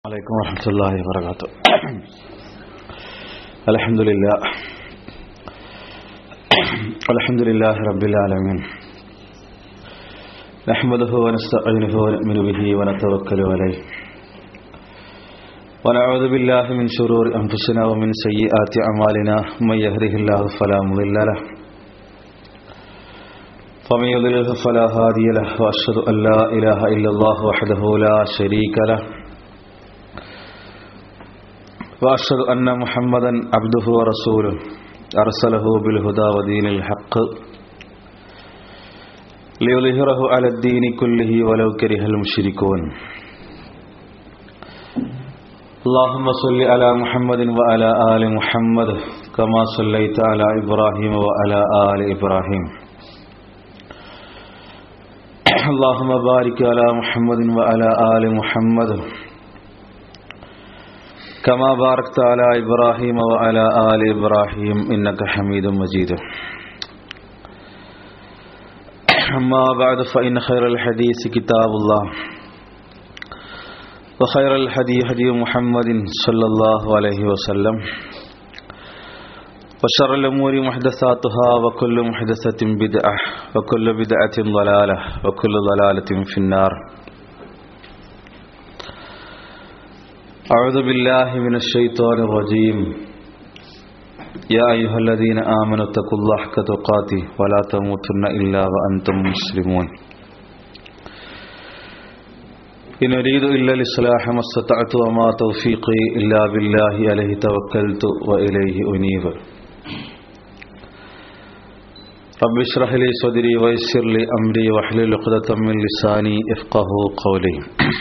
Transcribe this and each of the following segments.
عليكم ورحمة الله وبركاته الحمد لله الحمد لله رب العالمين نحمده ونستعينه ونؤمن به ونتوكل عليه ونعوذ بالله من شرور أنفسنا ومن سيئات أعمالنا من يهده الله فلا مضل له ومن يضلل فلا هادي له وأشهد أن لا إله إلا الله وحده لا شريك له وأشهد أن محمدا عبده ورسوله أرسله بالهدى ودين الحق ليظهره على الدين كله ولو كره المشركون اللهم صل على محمد وعلى آل محمد كما صليت على إبراهيم وعلى آل إبراهيم اللهم بارك على محمد وعلى آل محمد كما باركت على إبراهيم وعلى آل إبراهيم إنك حميد مجيد أما بعد فإن خير الحديث كتاب الله وخير الهدي هدي محمد صلى الله عليه وسلم وشر الأمور محدثاتها وكل محدثة بدعة وكل بدعة ضلالة وكل ضلالة في النار أعوذ بالله من الشيطان الرجيم يا أيها الذين آمنوا اتقوا الله حق تقاته ولا تموتن إلا وأنتم مسلمون إن أريد إلا الإصلاح ما استطعت وما توفيقي إلا بالله عليه توكلت وإليه أنيب رب اشرح لي صدري ويسر لي أمري واحلل عقدة من لساني يفقه قولي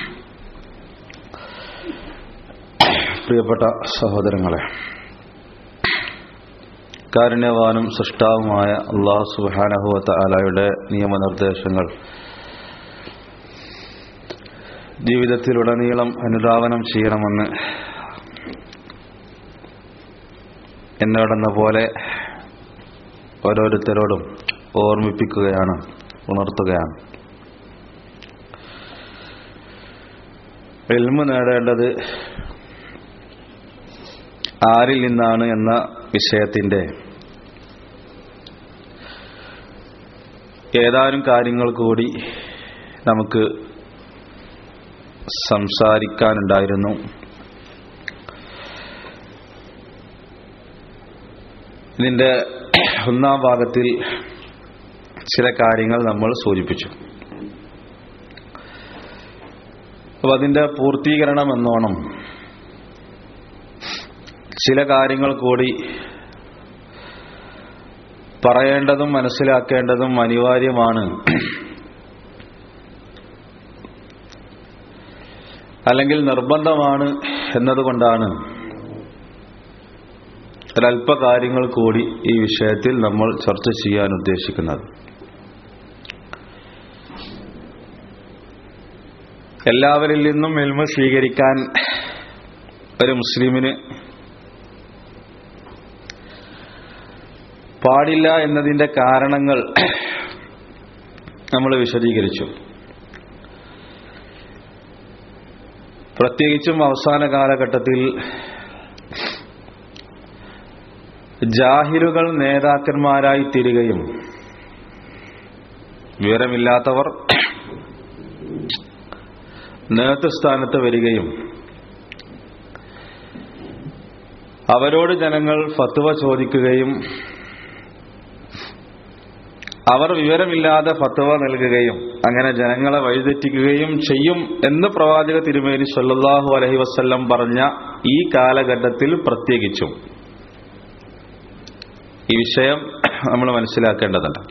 പ്രിയപ്പെട്ട സഹോദരങ്ങളെ കാരുണ്യവാനും സൃഷ്ടാവുമായ അള്ളാഹു സുബാനഹുവത്ത ആലായുടെ നിയമനിർദ്ദേശങ്ങൾ ജീവിതത്തിലുടനീളം അനുധാവനം ചെയ്യണമെന്ന് എന്നോടെന്ന പോലെ ഓരോരുത്തരോടും ഓർമ്മിപ്പിക്കുകയാണ് ഉണർത്തുകയാണ് എൽമ നേടേണ്ടത് ആരിൽ നിന്നാണ് എന്ന വിഷയത്തിന്റെ ഏതാനും കാര്യങ്ങൾ കൂടി നമുക്ക് സംസാരിക്കാനുണ്ടായിരുന്നു ഇതിന്റെ ഒന്നാം ഭാഗത്തിൽ ചില കാര്യങ്ങൾ നമ്മൾ സൂചിപ്പിച്ചു അപ്പൊ അതിന്റെ പൂർത്തീകരണം എന്നോണം ചില കാര്യങ്ങൾ കൂടി പറയേണ്ടതും മനസ്സിലാക്കേണ്ടതും അനിവാര്യമാണ് അല്ലെങ്കിൽ നിർബന്ധമാണ് എന്നതുകൊണ്ടാണ് ഒരല്പ കാര്യങ്ങൾ കൂടി ഈ വിഷയത്തിൽ നമ്മൾ ചർച്ച ചെയ്യാൻ ഉദ്ദേശിക്കുന്നത് എല്ലാവരിൽ നിന്നും എൽമ സ്വീകരിക്കാൻ ഒരു മുസ്ലിമിന് പാടില്ല എന്നതിന്റെ കാരണങ്ങൾ നമ്മൾ വിശദീകരിച്ചു പ്രത്യേകിച്ചും അവസാന കാലഘട്ടത്തിൽ ജാഹിലുകൾ നേതാക്കന്മാരായി തീരുകയും വിവരമില്ലാത്തവർ നേതൃസ്ഥാനത്ത് വരികയും അവരോട് ജനങ്ങൾ ഫത്വ ചോദിക്കുകയും അവർ വിവരമില്ലാതെ ഫത്വ നൽകുകയും അങ്ങനെ ജനങ്ങളെ വഴിതെറ്റിക്കുകയും ചെയ്യും എന്ന് പ്രവാചക തിരുമേനി സല്ലാഹു അലഹി വസ്ല്ലം പറഞ്ഞ ഈ കാലഘട്ടത്തിൽ പ്രത്യേകിച്ചും ഈ വിഷയം നമ്മൾ മനസ്സിലാക്കേണ്ടതുണ്ട്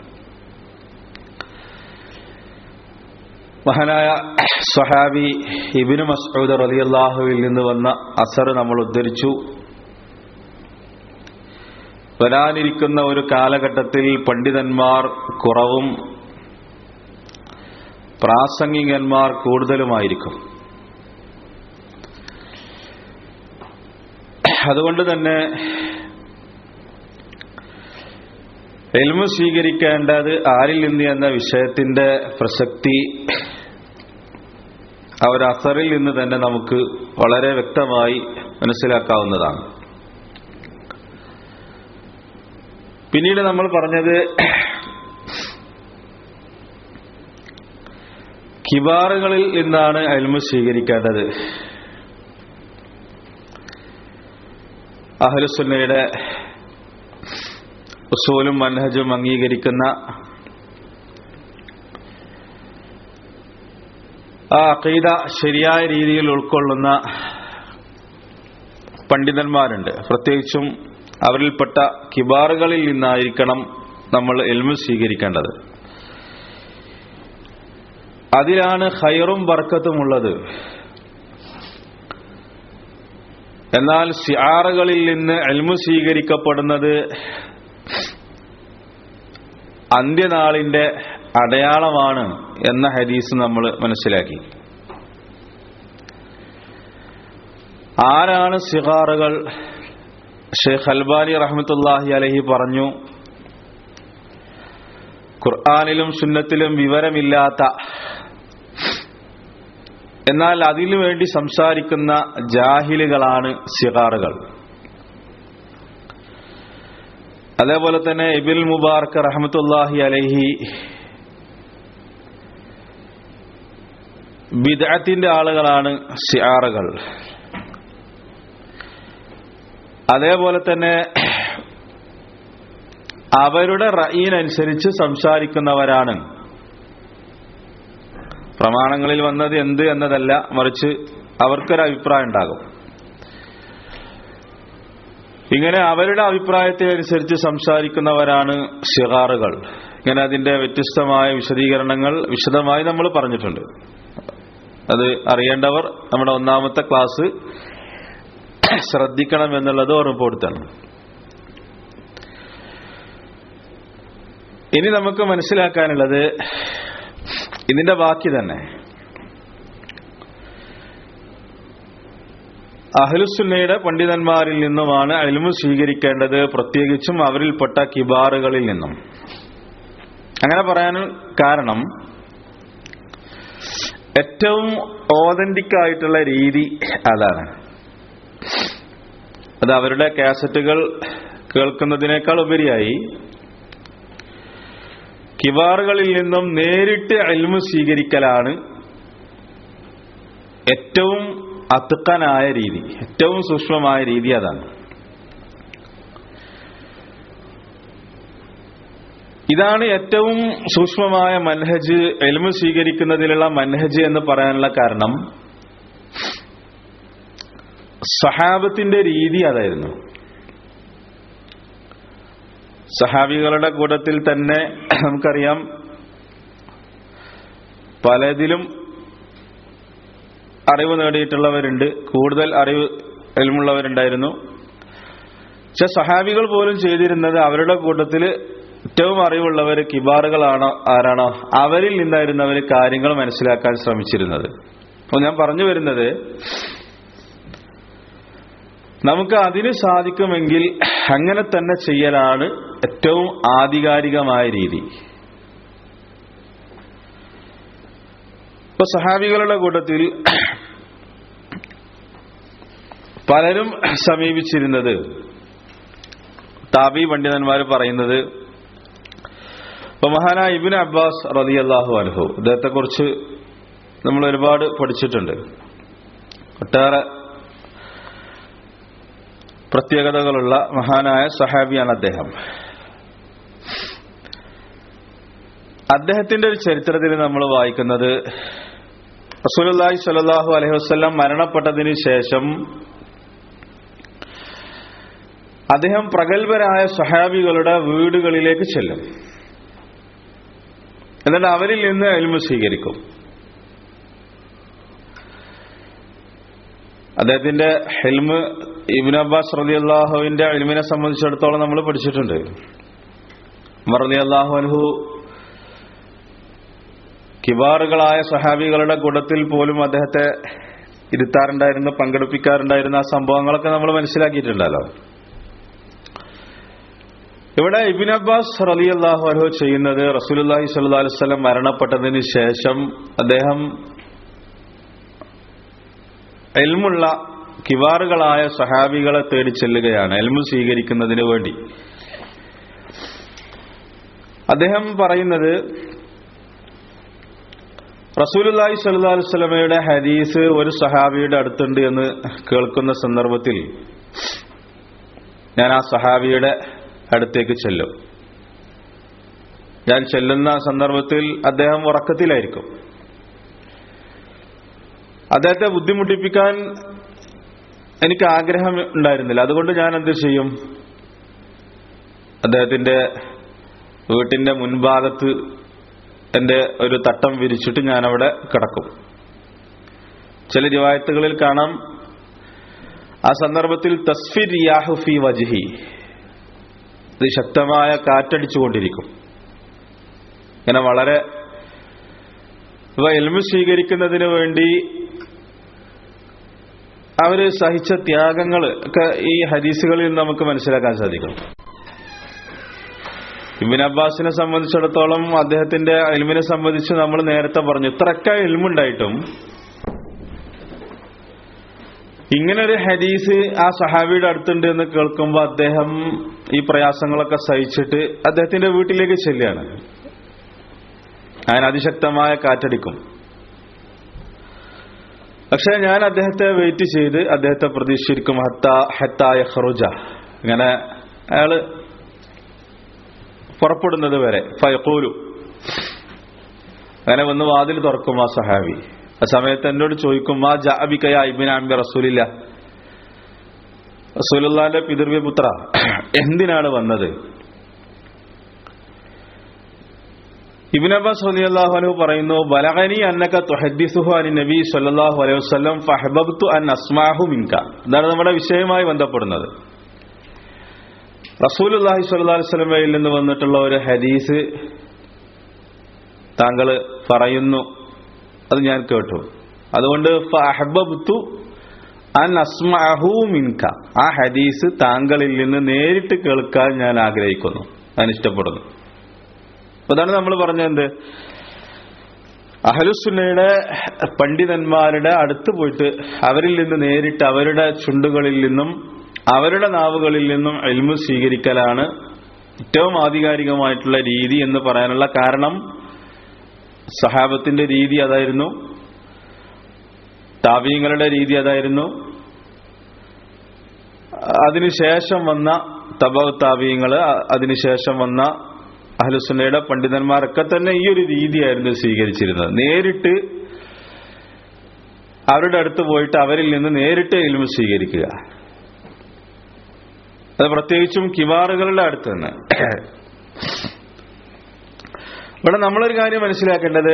മഹാനായ സഹാബി ഇബിനു മസ്ഊദ് റലിയല്ലാഹുവിൽ നിന്ന് വന്ന അസർ നമ്മൾ ഉദ്ധരിച്ചു വരാനിരിക്കുന്ന ഒരു കാലഘട്ടത്തിൽ പണ്ഡിതന്മാർ കുറവും പ്രാസംഗികന്മാർ കൂടുതലുമായിരിക്കും അതുകൊണ്ട് തന്നെ എൽമ സ്വീകരിക്കേണ്ടത് ആരിൽ നിന്ന് എന്ന വിഷയത്തിന്റെ പ്രസക്തി ആ ഒരു അസറിൽ നിന്ന് തന്നെ നമുക്ക് വളരെ വ്യക്തമായി മനസ്സിലാക്കാവുന്നതാണ് പിന്നീട് നമ്മൾ പറഞ്ഞത് കിബാറുകളിൽ നിന്നാണ് അൽമു സ്വീകരിക്കേണ്ടത് അഹലുസുന്നയുടെ ഉസൂലും മൻഹജും അംഗീകരിക്കുന്ന ആ അഖീദ ശരിയായ രീതിയിൽ ഉൾക്കൊള്ളുന്ന പണ്ഡിതന്മാരുണ്ട് പ്രത്യേകിച്ചും അവരിൽപ്പെട്ട കിബാറുകളിൽ നിന്നായിരിക്കണം നമ്മൾ എൽമു സ്വീകരിക്കേണ്ടത് അതിലാണ് ഹൈറും ബർക്കത്തുമുള്ളത് എന്നാൽ ഷിയാറുകളിൽ നിന്ന് എൽമു സ്വീകരിക്കപ്പെടുന്നത് അന്ത്യനാളിന്റെ അടയാളമാണ് എന്ന ഹദീസ് നമ്മൾ മനസ്സിലാക്കി ആരാണ് സിഹാറുകൾ ഷെയ്ഖ് അൽബാനി റഹ്മത്തുല്ലാഹി അലഹി പറഞ്ഞു ഖുർആാനിലും സുന്നത്തിലും വിവരമില്ലാത്ത എന്നാൽ അതിനു വേണ്ടി സംസാരിക്കുന്ന ജാഹിലുകളാണ് സിഹാറുകൾ അതേപോലെ തന്നെ ഇബിൽ മുബാർക്ക് റഹമത്തുല്ലാഹി അലഹി ബിദഅത്തിന്റെ ആളുകളാണ് ഷിയാറുകൾ അതേപോലെ തന്നെ അവരുടെ റഈനനുസരിച്ച് സംസാരിക്കുന്നവരാണ് പ്രമാണങ്ങളിൽ വന്നത് എന്ത് എന്നതല്ല മറിച്ച് അവർക്കൊരു അഭിപ്രായം ഉണ്ടാകും ഇങ്ങനെ അവരുടെ അഭിപ്രായത്തിനനുസരിച്ച് സംസാരിക്കുന്നവരാണ് ഷിഹാറുകൾ ഇങ്ങനെ അതിന്റെ വ്യത്യസ്തമായ വിശദീകരണങ്ങൾ വിശദമായി നമ്മൾ പറഞ്ഞിട്ടുണ്ട് അത് അറിയേണ്ടവർ നമ്മുടെ ഒന്നാമത്തെ ക്ലാസ് ശ്രദ്ധിക്കണം എന്നുള്ളത് ഓർമ്മപ്പെടുത്തണം ഇനി നമുക്ക് മനസ്സിലാക്കാനുള്ളത് ഇതിന്റെ ബാക്കി തന്നെ അഹ്ലുസുന്നയുടെ പണ്ഡിതന്മാരിൽ നിന്നുമാണ് അൽമു സ്വീകരിക്കേണ്ടത് പ്രത്യേകിച്ചും അവരിൽപ്പെട്ട കിബാറുകളിൽ നിന്നും അങ്ങനെ പറയാൻ കാരണം ഏറ്റവും ഓതന്റിക് ആയിട്ടുള്ള രീതി അതാണ് അത് അവരുടെ കാസറ്റുകൾ കേൾക്കുന്നതിനേക്കാൾ ഉപരിയായി കിബാറുകളിൽ നിന്നും നേരിട്ട് അൽമു സ്വീകരിക്കലാണ് ഏറ്റവും അത്തുക്കനായ രീതി ഏറ്റവും സൂക്ഷ്മമായ രീതി അതാണ് ഇതാണ് ഏറ്റവും സൂക്ഷ്മമായ മൻഹജ് എൽമു സ്വീകരിക്കുന്നതിലുള്ള മൻഹജ് എന്ന് പറയാനുള്ള കാരണം സഹാബത്തിന്റെ രീതി അതായിരുന്നു സഹാബികളുടെ കൂട്ടത്തിൽ തന്നെ നമുക്കറിയാം പലതിലും അറിവ് നേടിയിട്ടുള്ളവരുണ്ട് കൂടുതൽ അറിവ് എൽമുള്ളവരുണ്ടായിരുന്നു പക്ഷെ സഹാബികൾ പോലും ചെയ്തിരുന്നത് അവരുടെ കൂട്ടത്തിൽ ഏറ്റവും അറിവുള്ളവർ കിബാറുകളാണോ ആരാണോ അവരിൽ നിന്നായിരുന്നു അവർ കാര്യങ്ങൾ മനസ്സിലാക്കാൻ ശ്രമിച്ചിരുന്നത് അപ്പോൾ ഞാൻ പറഞ്ഞു വരുന്നത് നമുക്ക് അതിന് സാധിക്കുമെങ്കിൽ അങ്ങനെ തന്നെ ചെയ്യലാണ് ഏറ്റവും ആധികാരികമായ രീതി ഇപ്പൊ സഹാബികളുടെ കൂട്ടത്തിൽ പലരും സമീപിച്ചിരുന്നത് താബി പണ്ഡിതന്മാർ പറയുന്നത് ഇപ്പൊ മഹാനായ ഇബിൻ അബ്ബാസ് റതി അള്ളാഹു അലഹു അദ്ദേഹത്തെ കുറിച്ച് നമ്മൾ ഒരുപാട് പഠിച്ചിട്ടുണ്ട് ഒട്ടേറെ പ്രത്യേകതകളുള്ള മഹാനായ സഹാബിയാണ് അദ്ദേഹം അദ്ദേഹത്തിന്റെ ഒരു ചരിത്രത്തിൽ നമ്മൾ വായിക്കുന്നത് റസൂലുള്ളാഹി സ്വല്ലല്ലാഹു അലൈഹി വസല്ലം മരണപ്പെട്ടതിന് ശേഷം അദ്ദേഹം പ്രഗത്ഭരായ സഹാബികളുടെ വീടുകളിലേക്ക് ചെല്ലും എന്നിട്ട് അവരിൽ നിന്ന് എൽമു സ്വീകരിക്കും അദ്ദേഹത്തിന്റെ ഹെൽമ് ഇബിൻ അബ്ബാസ് റലി അള്ളാഹുവിന്റെ എൽമിനെ സംബന്ധിച്ചിടത്തോളം നമ്മൾ പഠിച്ചിട്ടുണ്ട് റലി അള്ളാഹു അൻഹു കിബാറുകളായ സഹാബികളുടെ കൂട്ടത്തിൽ പോലും അദ്ദേഹത്തെ ഇരുത്താറുണ്ടായിരുന്നു പങ്കെടുപ്പിക്കാറുണ്ടായിരുന്ന ആ സംഭവങ്ങളൊക്കെ നമ്മൾ മനസ്സിലാക്കിയിട്ടുണ്ടല്ലോ ഇവിടെ ഇബിൻ അബ്ബാസ് റലി അള്ളാഹു അലഹു ചെയ്യുന്നത് റസൂലുല്ലാഹി സ്വല്ലു അലുവല്ലം മരണപ്പെട്ടതിന് ശേഷം അദ്ദേഹം എൽമുള്ള കിവാറുകളായ സഹാബികളെ തേടി ചെല്ലുകയാണ് എൽമു സ്വീകരിക്കുന്നതിന് വേണ്ടി അദ്ദേഹം പറയുന്നത് റസൂലുല്ലാഹി സല്ലല്ലാഹു അലൈഹി വസല്ലമയുടെ ഹദീസ് ഒരു സഹാബിയുടെ അടുത്തുണ്ട് എന്ന് കേൾക്കുന്ന സന്ദർഭത്തിൽ ഞാൻ ആ സഹാബിയുടെ അടുത്തേക്ക് ചെല്ലും ഞാൻ ചെല്ലുന്ന സന്ദർഭത്തിൽ അദ്ദേഹം ഉറക്കത്തിലായിരിക്കും അദ്ദേഹത്തെ ബുദ്ധിമുട്ടിപ്പിക്കാൻ എനിക്ക് ആഗ്രഹം ഉണ്ടായിരുന്നില്ല അതുകൊണ്ട് ഞാൻ എന്ത് ചെയ്യും അദ്ദേഹത്തിന്റെ വീട്ടിന്റെ മുൻഭാഗത്ത് എന്റെ ഒരു തട്ടം വിരിച്ചിട്ട് ഞാൻ അവിടെ കിടക്കും ചില രൂപായത്തുകളിൽ കാണാം ആ സന്ദർഭത്തിൽ തസ്ഫിർ യാഹുഫി വജിഹി ഇത് ശക്തമായ കാറ്റടിച്ചുകൊണ്ടിരിക്കും ഇങ്ങനെ വളരെ ഇവ എൽമു സ്വീകരിക്കുന്നതിന് വേണ്ടി അവര് സഹിച്ച ത്യാഗങ്ങൾ ഒക്കെ ഈ ഹദീസുകളിൽ നിന്ന് നമുക്ക് മനസ്സിലാക്കാൻ സാധിക്കും ഇബിൻ അബ്ബാസിനെ സംബന്ധിച്ചിടത്തോളം അദ്ദേഹത്തിന്റെ എൽമിനെ സംബന്ധിച്ച് നമ്മൾ നേരത്തെ പറഞ്ഞു ഇത്രയൊക്കെ എൽമുണ്ടായിട്ടും ഇങ്ങനെ ഒരു ഹദീസ് ആ സഹാബിയുടെ അടുത്തുണ്ട് എന്ന് കേൾക്കുമ്പോൾ അദ്ദേഹം ഈ പ്രയാസങ്ങളൊക്കെ സഹിച്ചിട്ട് അദ്ദേഹത്തിന്റെ വീട്ടിലേക്ക് ചെല്ലുകയാണ് അങ്ങനെ അതിശക്തമായ കാറ്റടിക്കും പക്ഷെ ഞാൻ അദ്ദേഹത്തെ വെയിറ്റ് ചെയ്ത് അദ്ദേഹത്തെ പ്രതീക്ഷിച്ചിരിക്കും ഹത്ത ഹത്തായ ഖറുജ ഇങ്ങനെ അയാള് പുറപ്പെടുന്നത് വരെ ഫയക്കൂലു അങ്ങനെ വന്ന് വാതിൽ തുറക്കും ആ സഹാബി ആ സമയത്ത് എന്നോട് ചോദിക്കും ആ ജാബിക്കയ ഇബിൻ ആംബി റസൂലില്ല റസൂലുള്ളാന്റെ പിതൃവ്യപുത്ര എന്തിനാണ് വന്നത് ഇബിൻ അബ്ബാസ് റളിയല്ലാഹു അൻഹു പറയുന്നു ബലഗനി അന്നക തുഹദ്ദിസുഹു അനി നബി സല്ലല്ലാഹു അലൈഹി വസല്ലം ഫഹബബ്തു അൻ അസ്മാഹു മിൻക ഇതാണ് നമ്മുടെ വിഷയവുമായി ബന്ധപ്പെടുന്നത് റസൂലുള്ളാഹി സ്വല്ലല്ലാഹു അലൈഹി വസല്ലമയിൽ നിന്ന് വന്നിട്ടുള്ള ഒരു ഹദീസ് താങ്കൾ പറയുന്നു അത് ഞാൻ കേട്ടു അതുകൊണ്ട് ഫഹബബ്തു അൻ അസ്മഅഹു മിൻക ആ ഹദീസ് താങ്കളിൽ നിന്ന് നേരിട്ട് കേൾക്കാൻ ഞാൻ ആഗ്രഹിക്കുന്നു ഞാൻ ഇഷ്ടപ്പെടുന്നു അതാണ് നമ്മൾ പറഞ്ഞത് എന്ത് അഹലുസുന്നയുടെ പണ്ഡിതന്മാരുടെ അടുത്ത് പോയിട്ട് അവരിൽ നിന്ന് നേരിട്ട് അവരുടെ ചുണ്ടുകളിൽ നിന്നും അവരുടെ നാവുകളിൽ നിന്നും എൽമു സ്വീകരിക്കലാണ് ഏറ്റവും ആധികാരികമായിട്ടുള്ള രീതി എന്ന് പറയാനുള്ള കാരണം സഹാബത്തിന്റെ രീതി അതായിരുന്നു താവീങ്ങളുടെ രീതി അതായിരുന്നു അതിനുശേഷം വന്ന തബ താവീങ്ങള് അതിനുശേഷം വന്ന അഹ്ലുസുന്നയുടെ പണ്ഡിതന്മാരൊക്കെ തന്നെ ഈ ഒരു രീതിയായിരുന്നു സ്വീകരിച്ചിരുന്നത് നേരിട്ട് അവരുടെ അടുത്ത് പോയിട്ട് അവരിൽ നിന്ന് നേരിട്ട് ഇൽമു സ്വീകരിക്കുക അത് പ്രത്യേകിച്ചും കിവാറുകളുടെ അടുത്ത് തന്നെ ഇവിടെ നമ്മളൊരു കാര്യം മനസ്സിലാക്കേണ്ടത്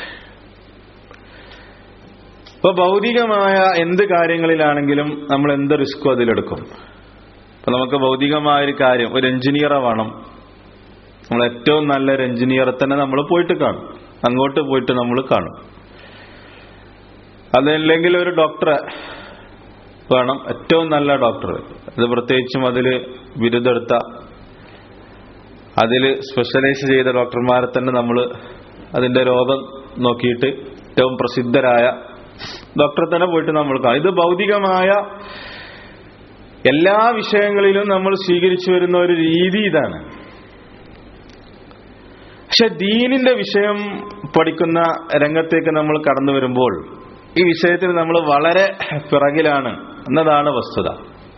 ഇപ്പൊ ഭൗതികമായ എന്ത് കാര്യങ്ങളിലാണെങ്കിലും നമ്മൾ എന്ത് റിസ്ക്കും അതിലെടുക്കും ഇപ്പൊ നമുക്ക് ഭൗതികമായ ഒരു കാര്യം ഒരു എഞ്ചിനീയറെ വേണം നമ്മൾ ഏറ്റവും നല്ലൊരു എഞ്ചിനീയറെ തന്നെ നമ്മൾ പോയിട്ട് കാണും അങ്ങോട്ട് പോയിട്ട് നമ്മൾ കാണും അതല്ലെങ്കിൽ ഒരു ഡോക്ടറെ വേണം ഏറ്റവും നല്ല ഡോക്ടർ അത് പ്രത്യേകിച്ചും അതിൽ ബിരുദെടുത്ത അതിൽ സ്പെഷ്യലൈസ് ചെയ്ത ഡോക്ടർമാരെ തന്നെ നമ്മൾ അതിന്റെ രോഗം നോക്കിയിട്ട് ഏറ്റവും പ്രസിദ്ധരായ ഡോക്ടറെ തന്നെ പോയിട്ട് നമ്മൾ കാണും ഇത് ഭൗതികമായ എല്ലാ വിഷയങ്ങളിലും നമ്മൾ സ്വീകരിച്ചു വരുന്ന ഒരു രീതി ഇതാണ് പക്ഷെ ദീനിന്റെ വിഷയം പഠിക്കുന്ന രംഗത്തേക്ക് നമ്മൾ കടന്നു വരുമ്പോൾ ഈ വിഷയത്തിൽ നമ്മൾ വളരെ പിറകിലാണ് എന്നതാണ് വസ്തുത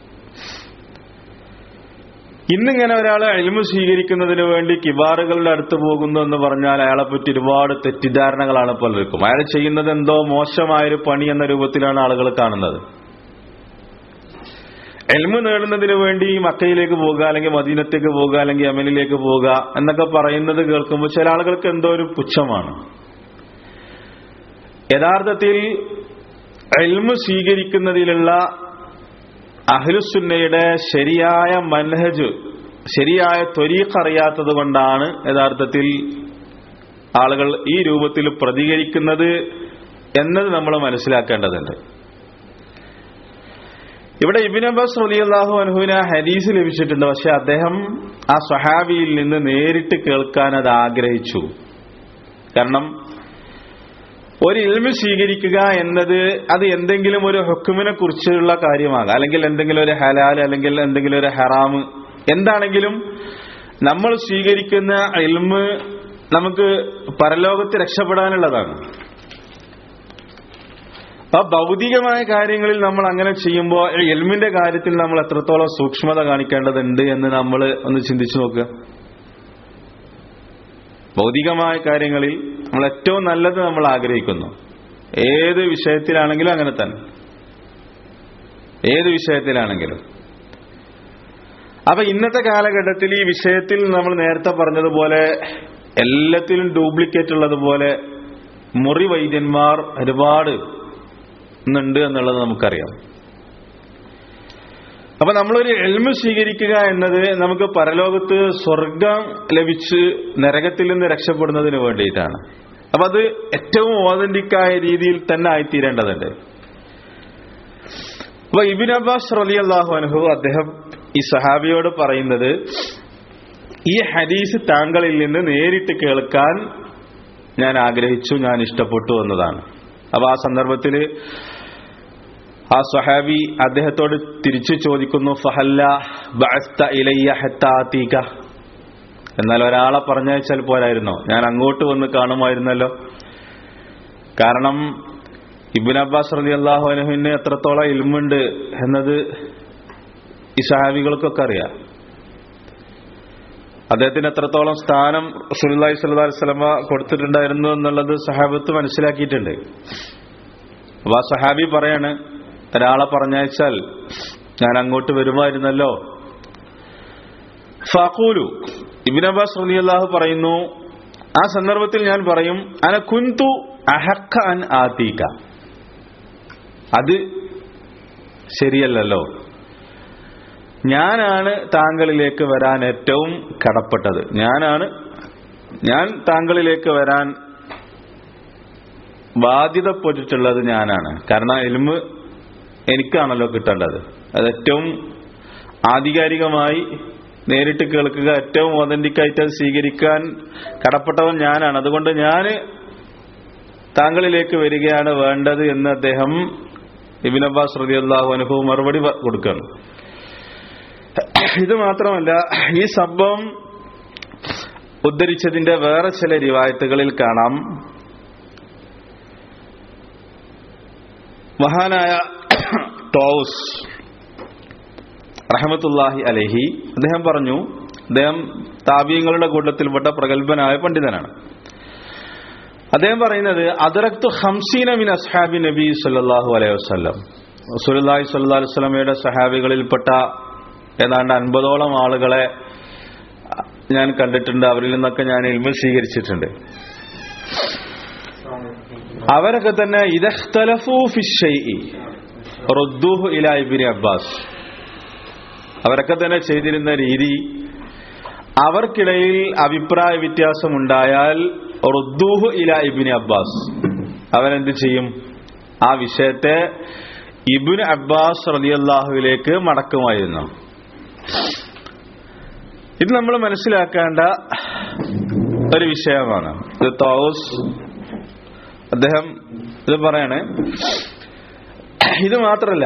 ഇന്നിങ്ങനെ ഒരാളെ അഴിമു സ്വീകരിക്കുന്നതിന് വേണ്ടി കിബാറുകളുടെ അടുത്ത് പോകുന്നു എന്ന് പറഞ്ഞാൽ അയാളെ പറ്റി ഒരുപാട് തെറ്റിദ്ധാരണകളാണ് പലർക്കും അയാൾ ചെയ്യുന്നത് എന്തോ മോശമായൊരു പണി എന്ന രൂപത്തിലാണ് ആളുകൾ കാണുന്നത് എൽമ് നേടുന്നതിന് വേണ്ടി മക്കയിലേക്ക് പോകുക അല്ലെങ്കിൽ മദീനത്തേക്ക് പോകുക അല്ലെങ്കിൽ യമനിലേക്ക് പോകുക എന്നൊക്കെ പറയുന്നത് കേൾക്കുമ്പോൾ ചില ആളുകൾക്ക് എന്തോ ഒരു പുച്ഛമാണ് യഥാർത്ഥത്തിൽ എൽമ് സ്വീകരിക്കുന്നതിലുള്ള അഹ്ലുസുന്നയുടെ ശരിയായ മൻഹജ് ശരിയായ ത്വരീഖ് അറിയാത്തത് കൊണ്ടാണ് യഥാർത്ഥത്തിൽ ആളുകൾ ഈ രൂപത്തിൽ പ്രതികരിക്കുന്നത് എന്നത് നമ്മൾ മനസ്സിലാക്കേണ്ടതുണ്ട് ഇവിടെ ഇബിൻ അബ്ബാസ് റളിയല്ലാഹു അൻഹുവിന് ആ ഹദീസ് ലഭിച്ചിട്ടുണ്ട് പക്ഷെ അദ്ദേഹം ആ സ്വഹാബിയിൽ നിന്ന് നേരിട്ട് കേൾക്കാൻ അത് ആഗ്രഹിച്ചു കാരണം ഒരു ഇൽമ് സ്വീകരിക്കുക എന്നത് അത് എന്തെങ്കിലും ഒരു ഹുക്കുമിനെ കുറിച്ചുള്ള കാര്യമാകാം അല്ലെങ്കിൽ എന്തെങ്കിലും ഒരു ഹലാൽ അല്ലെങ്കിൽ എന്തെങ്കിലും ഒരു ഹറാമ് എന്താണെങ്കിലും നമ്മൾ സ്വീകരിക്കുന്ന ഇൽമ് നമുക്ക് പരലോകത്ത് രക്ഷപ്പെടാനുള്ളതാണ് അപ്പൊ ഭൗതികമായ കാര്യങ്ങളിൽ നമ്മൾ അങ്ങനെ ചെയ്യുമ്പോൾ എൽമിന്റെ കാര്യത്തിൽ നമ്മൾ എത്രത്തോളം സൂക്ഷ്മത കാണിക്കേണ്ടതുണ്ട് എന്ന് നമ്മൾ ഒന്ന് ചിന്തിച്ചു നോക്കുക ഭൗതികമായ കാര്യങ്ങളിൽ നമ്മൾ ഏറ്റവും നല്ലത് നമ്മൾ ആഗ്രഹിക്കുന്നു ഏത് വിഷയത്തിലാണെങ്കിലും അങ്ങനെ തന്നെ ഏത് വിഷയത്തിലാണെങ്കിലും അപ്പൊ ഇന്നത്തെ കാലഘട്ടത്തിൽ ഈ വിഷയത്തിൽ നമ്മൾ നേരത്തെ പറഞ്ഞതുപോലെ എല്ലാത്തിലും ഡ്യൂപ്ലിക്കേറ്റ് ഉള്ളതുപോലെ മുറി വൈദ്യന്മാർ ഒരുപാട് ഇന്നുണ്ട് എന്നുള്ളത് നമുക്കറിയാം അപ്പൊ നമ്മളൊരു എൽമ സ്വീകരിക്കുക എന്നത് നമുക്ക് പരലോകത്ത് സ്വർഗം ലഭിച്ച് നരകത്തിൽ നിന്ന് രക്ഷപ്പെടുന്നതിന് വേണ്ടിയിട്ടാണ് അപ്പൊ അത് ഏറ്റവും ഓതന്റിക്കായ രീതിയിൽ തന്നെ ആയിത്തീരേണ്ടതുണ്ട് അപ്പൊ ഇബിൻ അബ്ബാസ് റലി അള്ളാഹു അനുഭവ അദ്ദേഹം ഈ സഹാബിയോട് പറയുന്നത് ഈ ഹദീസ് താങ്കളിൽ നിന്ന് നേരിട്ട് കേൾക്കാൻ ഞാൻ ആഗ്രഹിച്ചു ഞാൻ ഇഷ്ടപ്പെട്ടു എന്നതാണ് അപ്പൊ ആ സന്ദർഭത്തിൽ ആ സ്വഹാബി അദ്ദേഹത്തോട് തിരിച്ചു ചോദിക്കുന്നു ഫഹല്ല ബഅസ്ത ഇലയ്യ ഹത്താ ആതീക എന്നാൽ ഒരാളെ പറഞ്ഞയച്ചാൽ പോരായിരുന്നോ ഞാൻ അങ്ങോട്ട് വന്ന് കാണുമായിരുന്നല്ലോ കാരണം ഇബിൻ അബ്ബാസ് റലി അള്ളാഹു അനുഹിന് എത്രത്തോളം ഇൽമുണ്ട് എന്നത് ഈ സഹാബികൾക്കൊക്കെ അറിയാം അദ്ദേഹത്തിന് എത്രത്തോളം സ്ഥാനം സുല്ലാഹി സ്വല്ലാ വസ്ലമ കൊടുത്തിട്ടുണ്ടായിരുന്നു എന്നുള്ളത് സഹാബത്ത് മനസ്സിലാക്കിയിട്ടുണ്ട് അപ്പൊ ആ സഹാബി പറയാണ് ഒരാളെ പറഞ്ഞയച്ചാൽ ഞാൻ അങ്ങോട്ട് വരുമായിരുന്നല്ലോ ഫാഖൂലു ഇബിൻ അബ്ബാസ് റളിയല്ലാഹു പറയുന്നു ആ സന്ദർഭത്തിൽ ഞാൻ പറയും അന കുന്തു അഹക്ക അൻ ആതീക അത് ശരിയല്ലല്ലോ ഞാനാണ് താങ്കളിലേക്ക് വരാൻ ഏറ്റവും കടപ്പെട്ടത് ഞാനാണ് ഞാൻ താങ്കളിലേക്ക് വരാൻ ബാധ്യതപ്പെട്ടിട്ടുള്ളത് ഞാനാണ് കാരണം എൽമ് എനിക്കാണല്ലോ കിട്ടേണ്ടത് അത് ഏറ്റവും ആധികാരികമായി നേരിട്ട് കേൾക്കുക ഏറ്റവും ഒതന്റിക്കായിട്ട് അത് സ്വീകരിക്കാൻ കടപ്പെട്ടവൻ ഞാനാണ് അതുകൊണ്ട് ഞാൻ താങ്കളിലേക്ക് വരികയാണ് വേണ്ടത് എന്ന് അദ്ദേഹം ഇബിൻ അബ്ബാസ് റതി അള്ളാഹു അനുഭവം മറുപടി കൊടുക്കുകയാണ് ഇത് മാത്രമല്ല ഈ സംഭവം ഉദ്ധരിച്ചതിന്റെ വേറെ ചില റിവായത്തുകളിൽ കാണാം മഹാനായ ടോസ് റഹമത്തുല്ലാഹി അലഹി അദ്ദേഹം പറഞ്ഞു അദ്ദേഹം താപീയങ്ങളുടെ കൂട്ടത്തിൽപ്പെട്ട പ്രഗത്ഭനായ പണ്ഡിതനാണ് അദ്ദേഹം പറയുന്നത് അതിറക്തു ഹംസീന മിൻ അസ്ഹാബി നബി സല്ലാഹു അലൈഹി വസ്ലം സുലല്ലാഹി സല്ലാ വസ്ലമയുടെ സഹാബികളിൽപ്പെട്ട ഏതാണ്ട് അൻപതോളം ആളുകളെ ഞാൻ കണ്ടിട്ടുണ്ട് അവരിൽ നിന്നൊക്കെ ഞാൻ ഇൽമ സ്വീകരിച്ചിട്ടുണ്ട് അവരൊക്കെ തന്നെ ഇദഖ്തലഫു ഫിഷൈഇ റുദ്ദൂഹു ഇലാ ഇബ്നു അബ്ബാസ് അവരൊക്കെ തന്നെ ചെയ്തിരുന്ന രീതി അവർക്കിടയിൽ അഭിപ്രായ വ്യത്യാസമുണ്ടായാൽ റുദ്ദൂഹു ഇലാ ഇബ്നു അബ്ബാസ് അവരെന്ത് ചെയ്യും ആ വിഷയത്തെ ഇബ്നു അബ്ബാസ് റളിയല്ലാഹുവിലേക്ക് മടക്കുമായിരുന്നു ഇത് നമ്മൾ മനസ്സിലാക്കേണ്ട ഒരു വിഷയമാണ് ഇത് തോസ് അദ്ദേഹം ഇത് പറയാണ് ഇത് മാത്രല്ല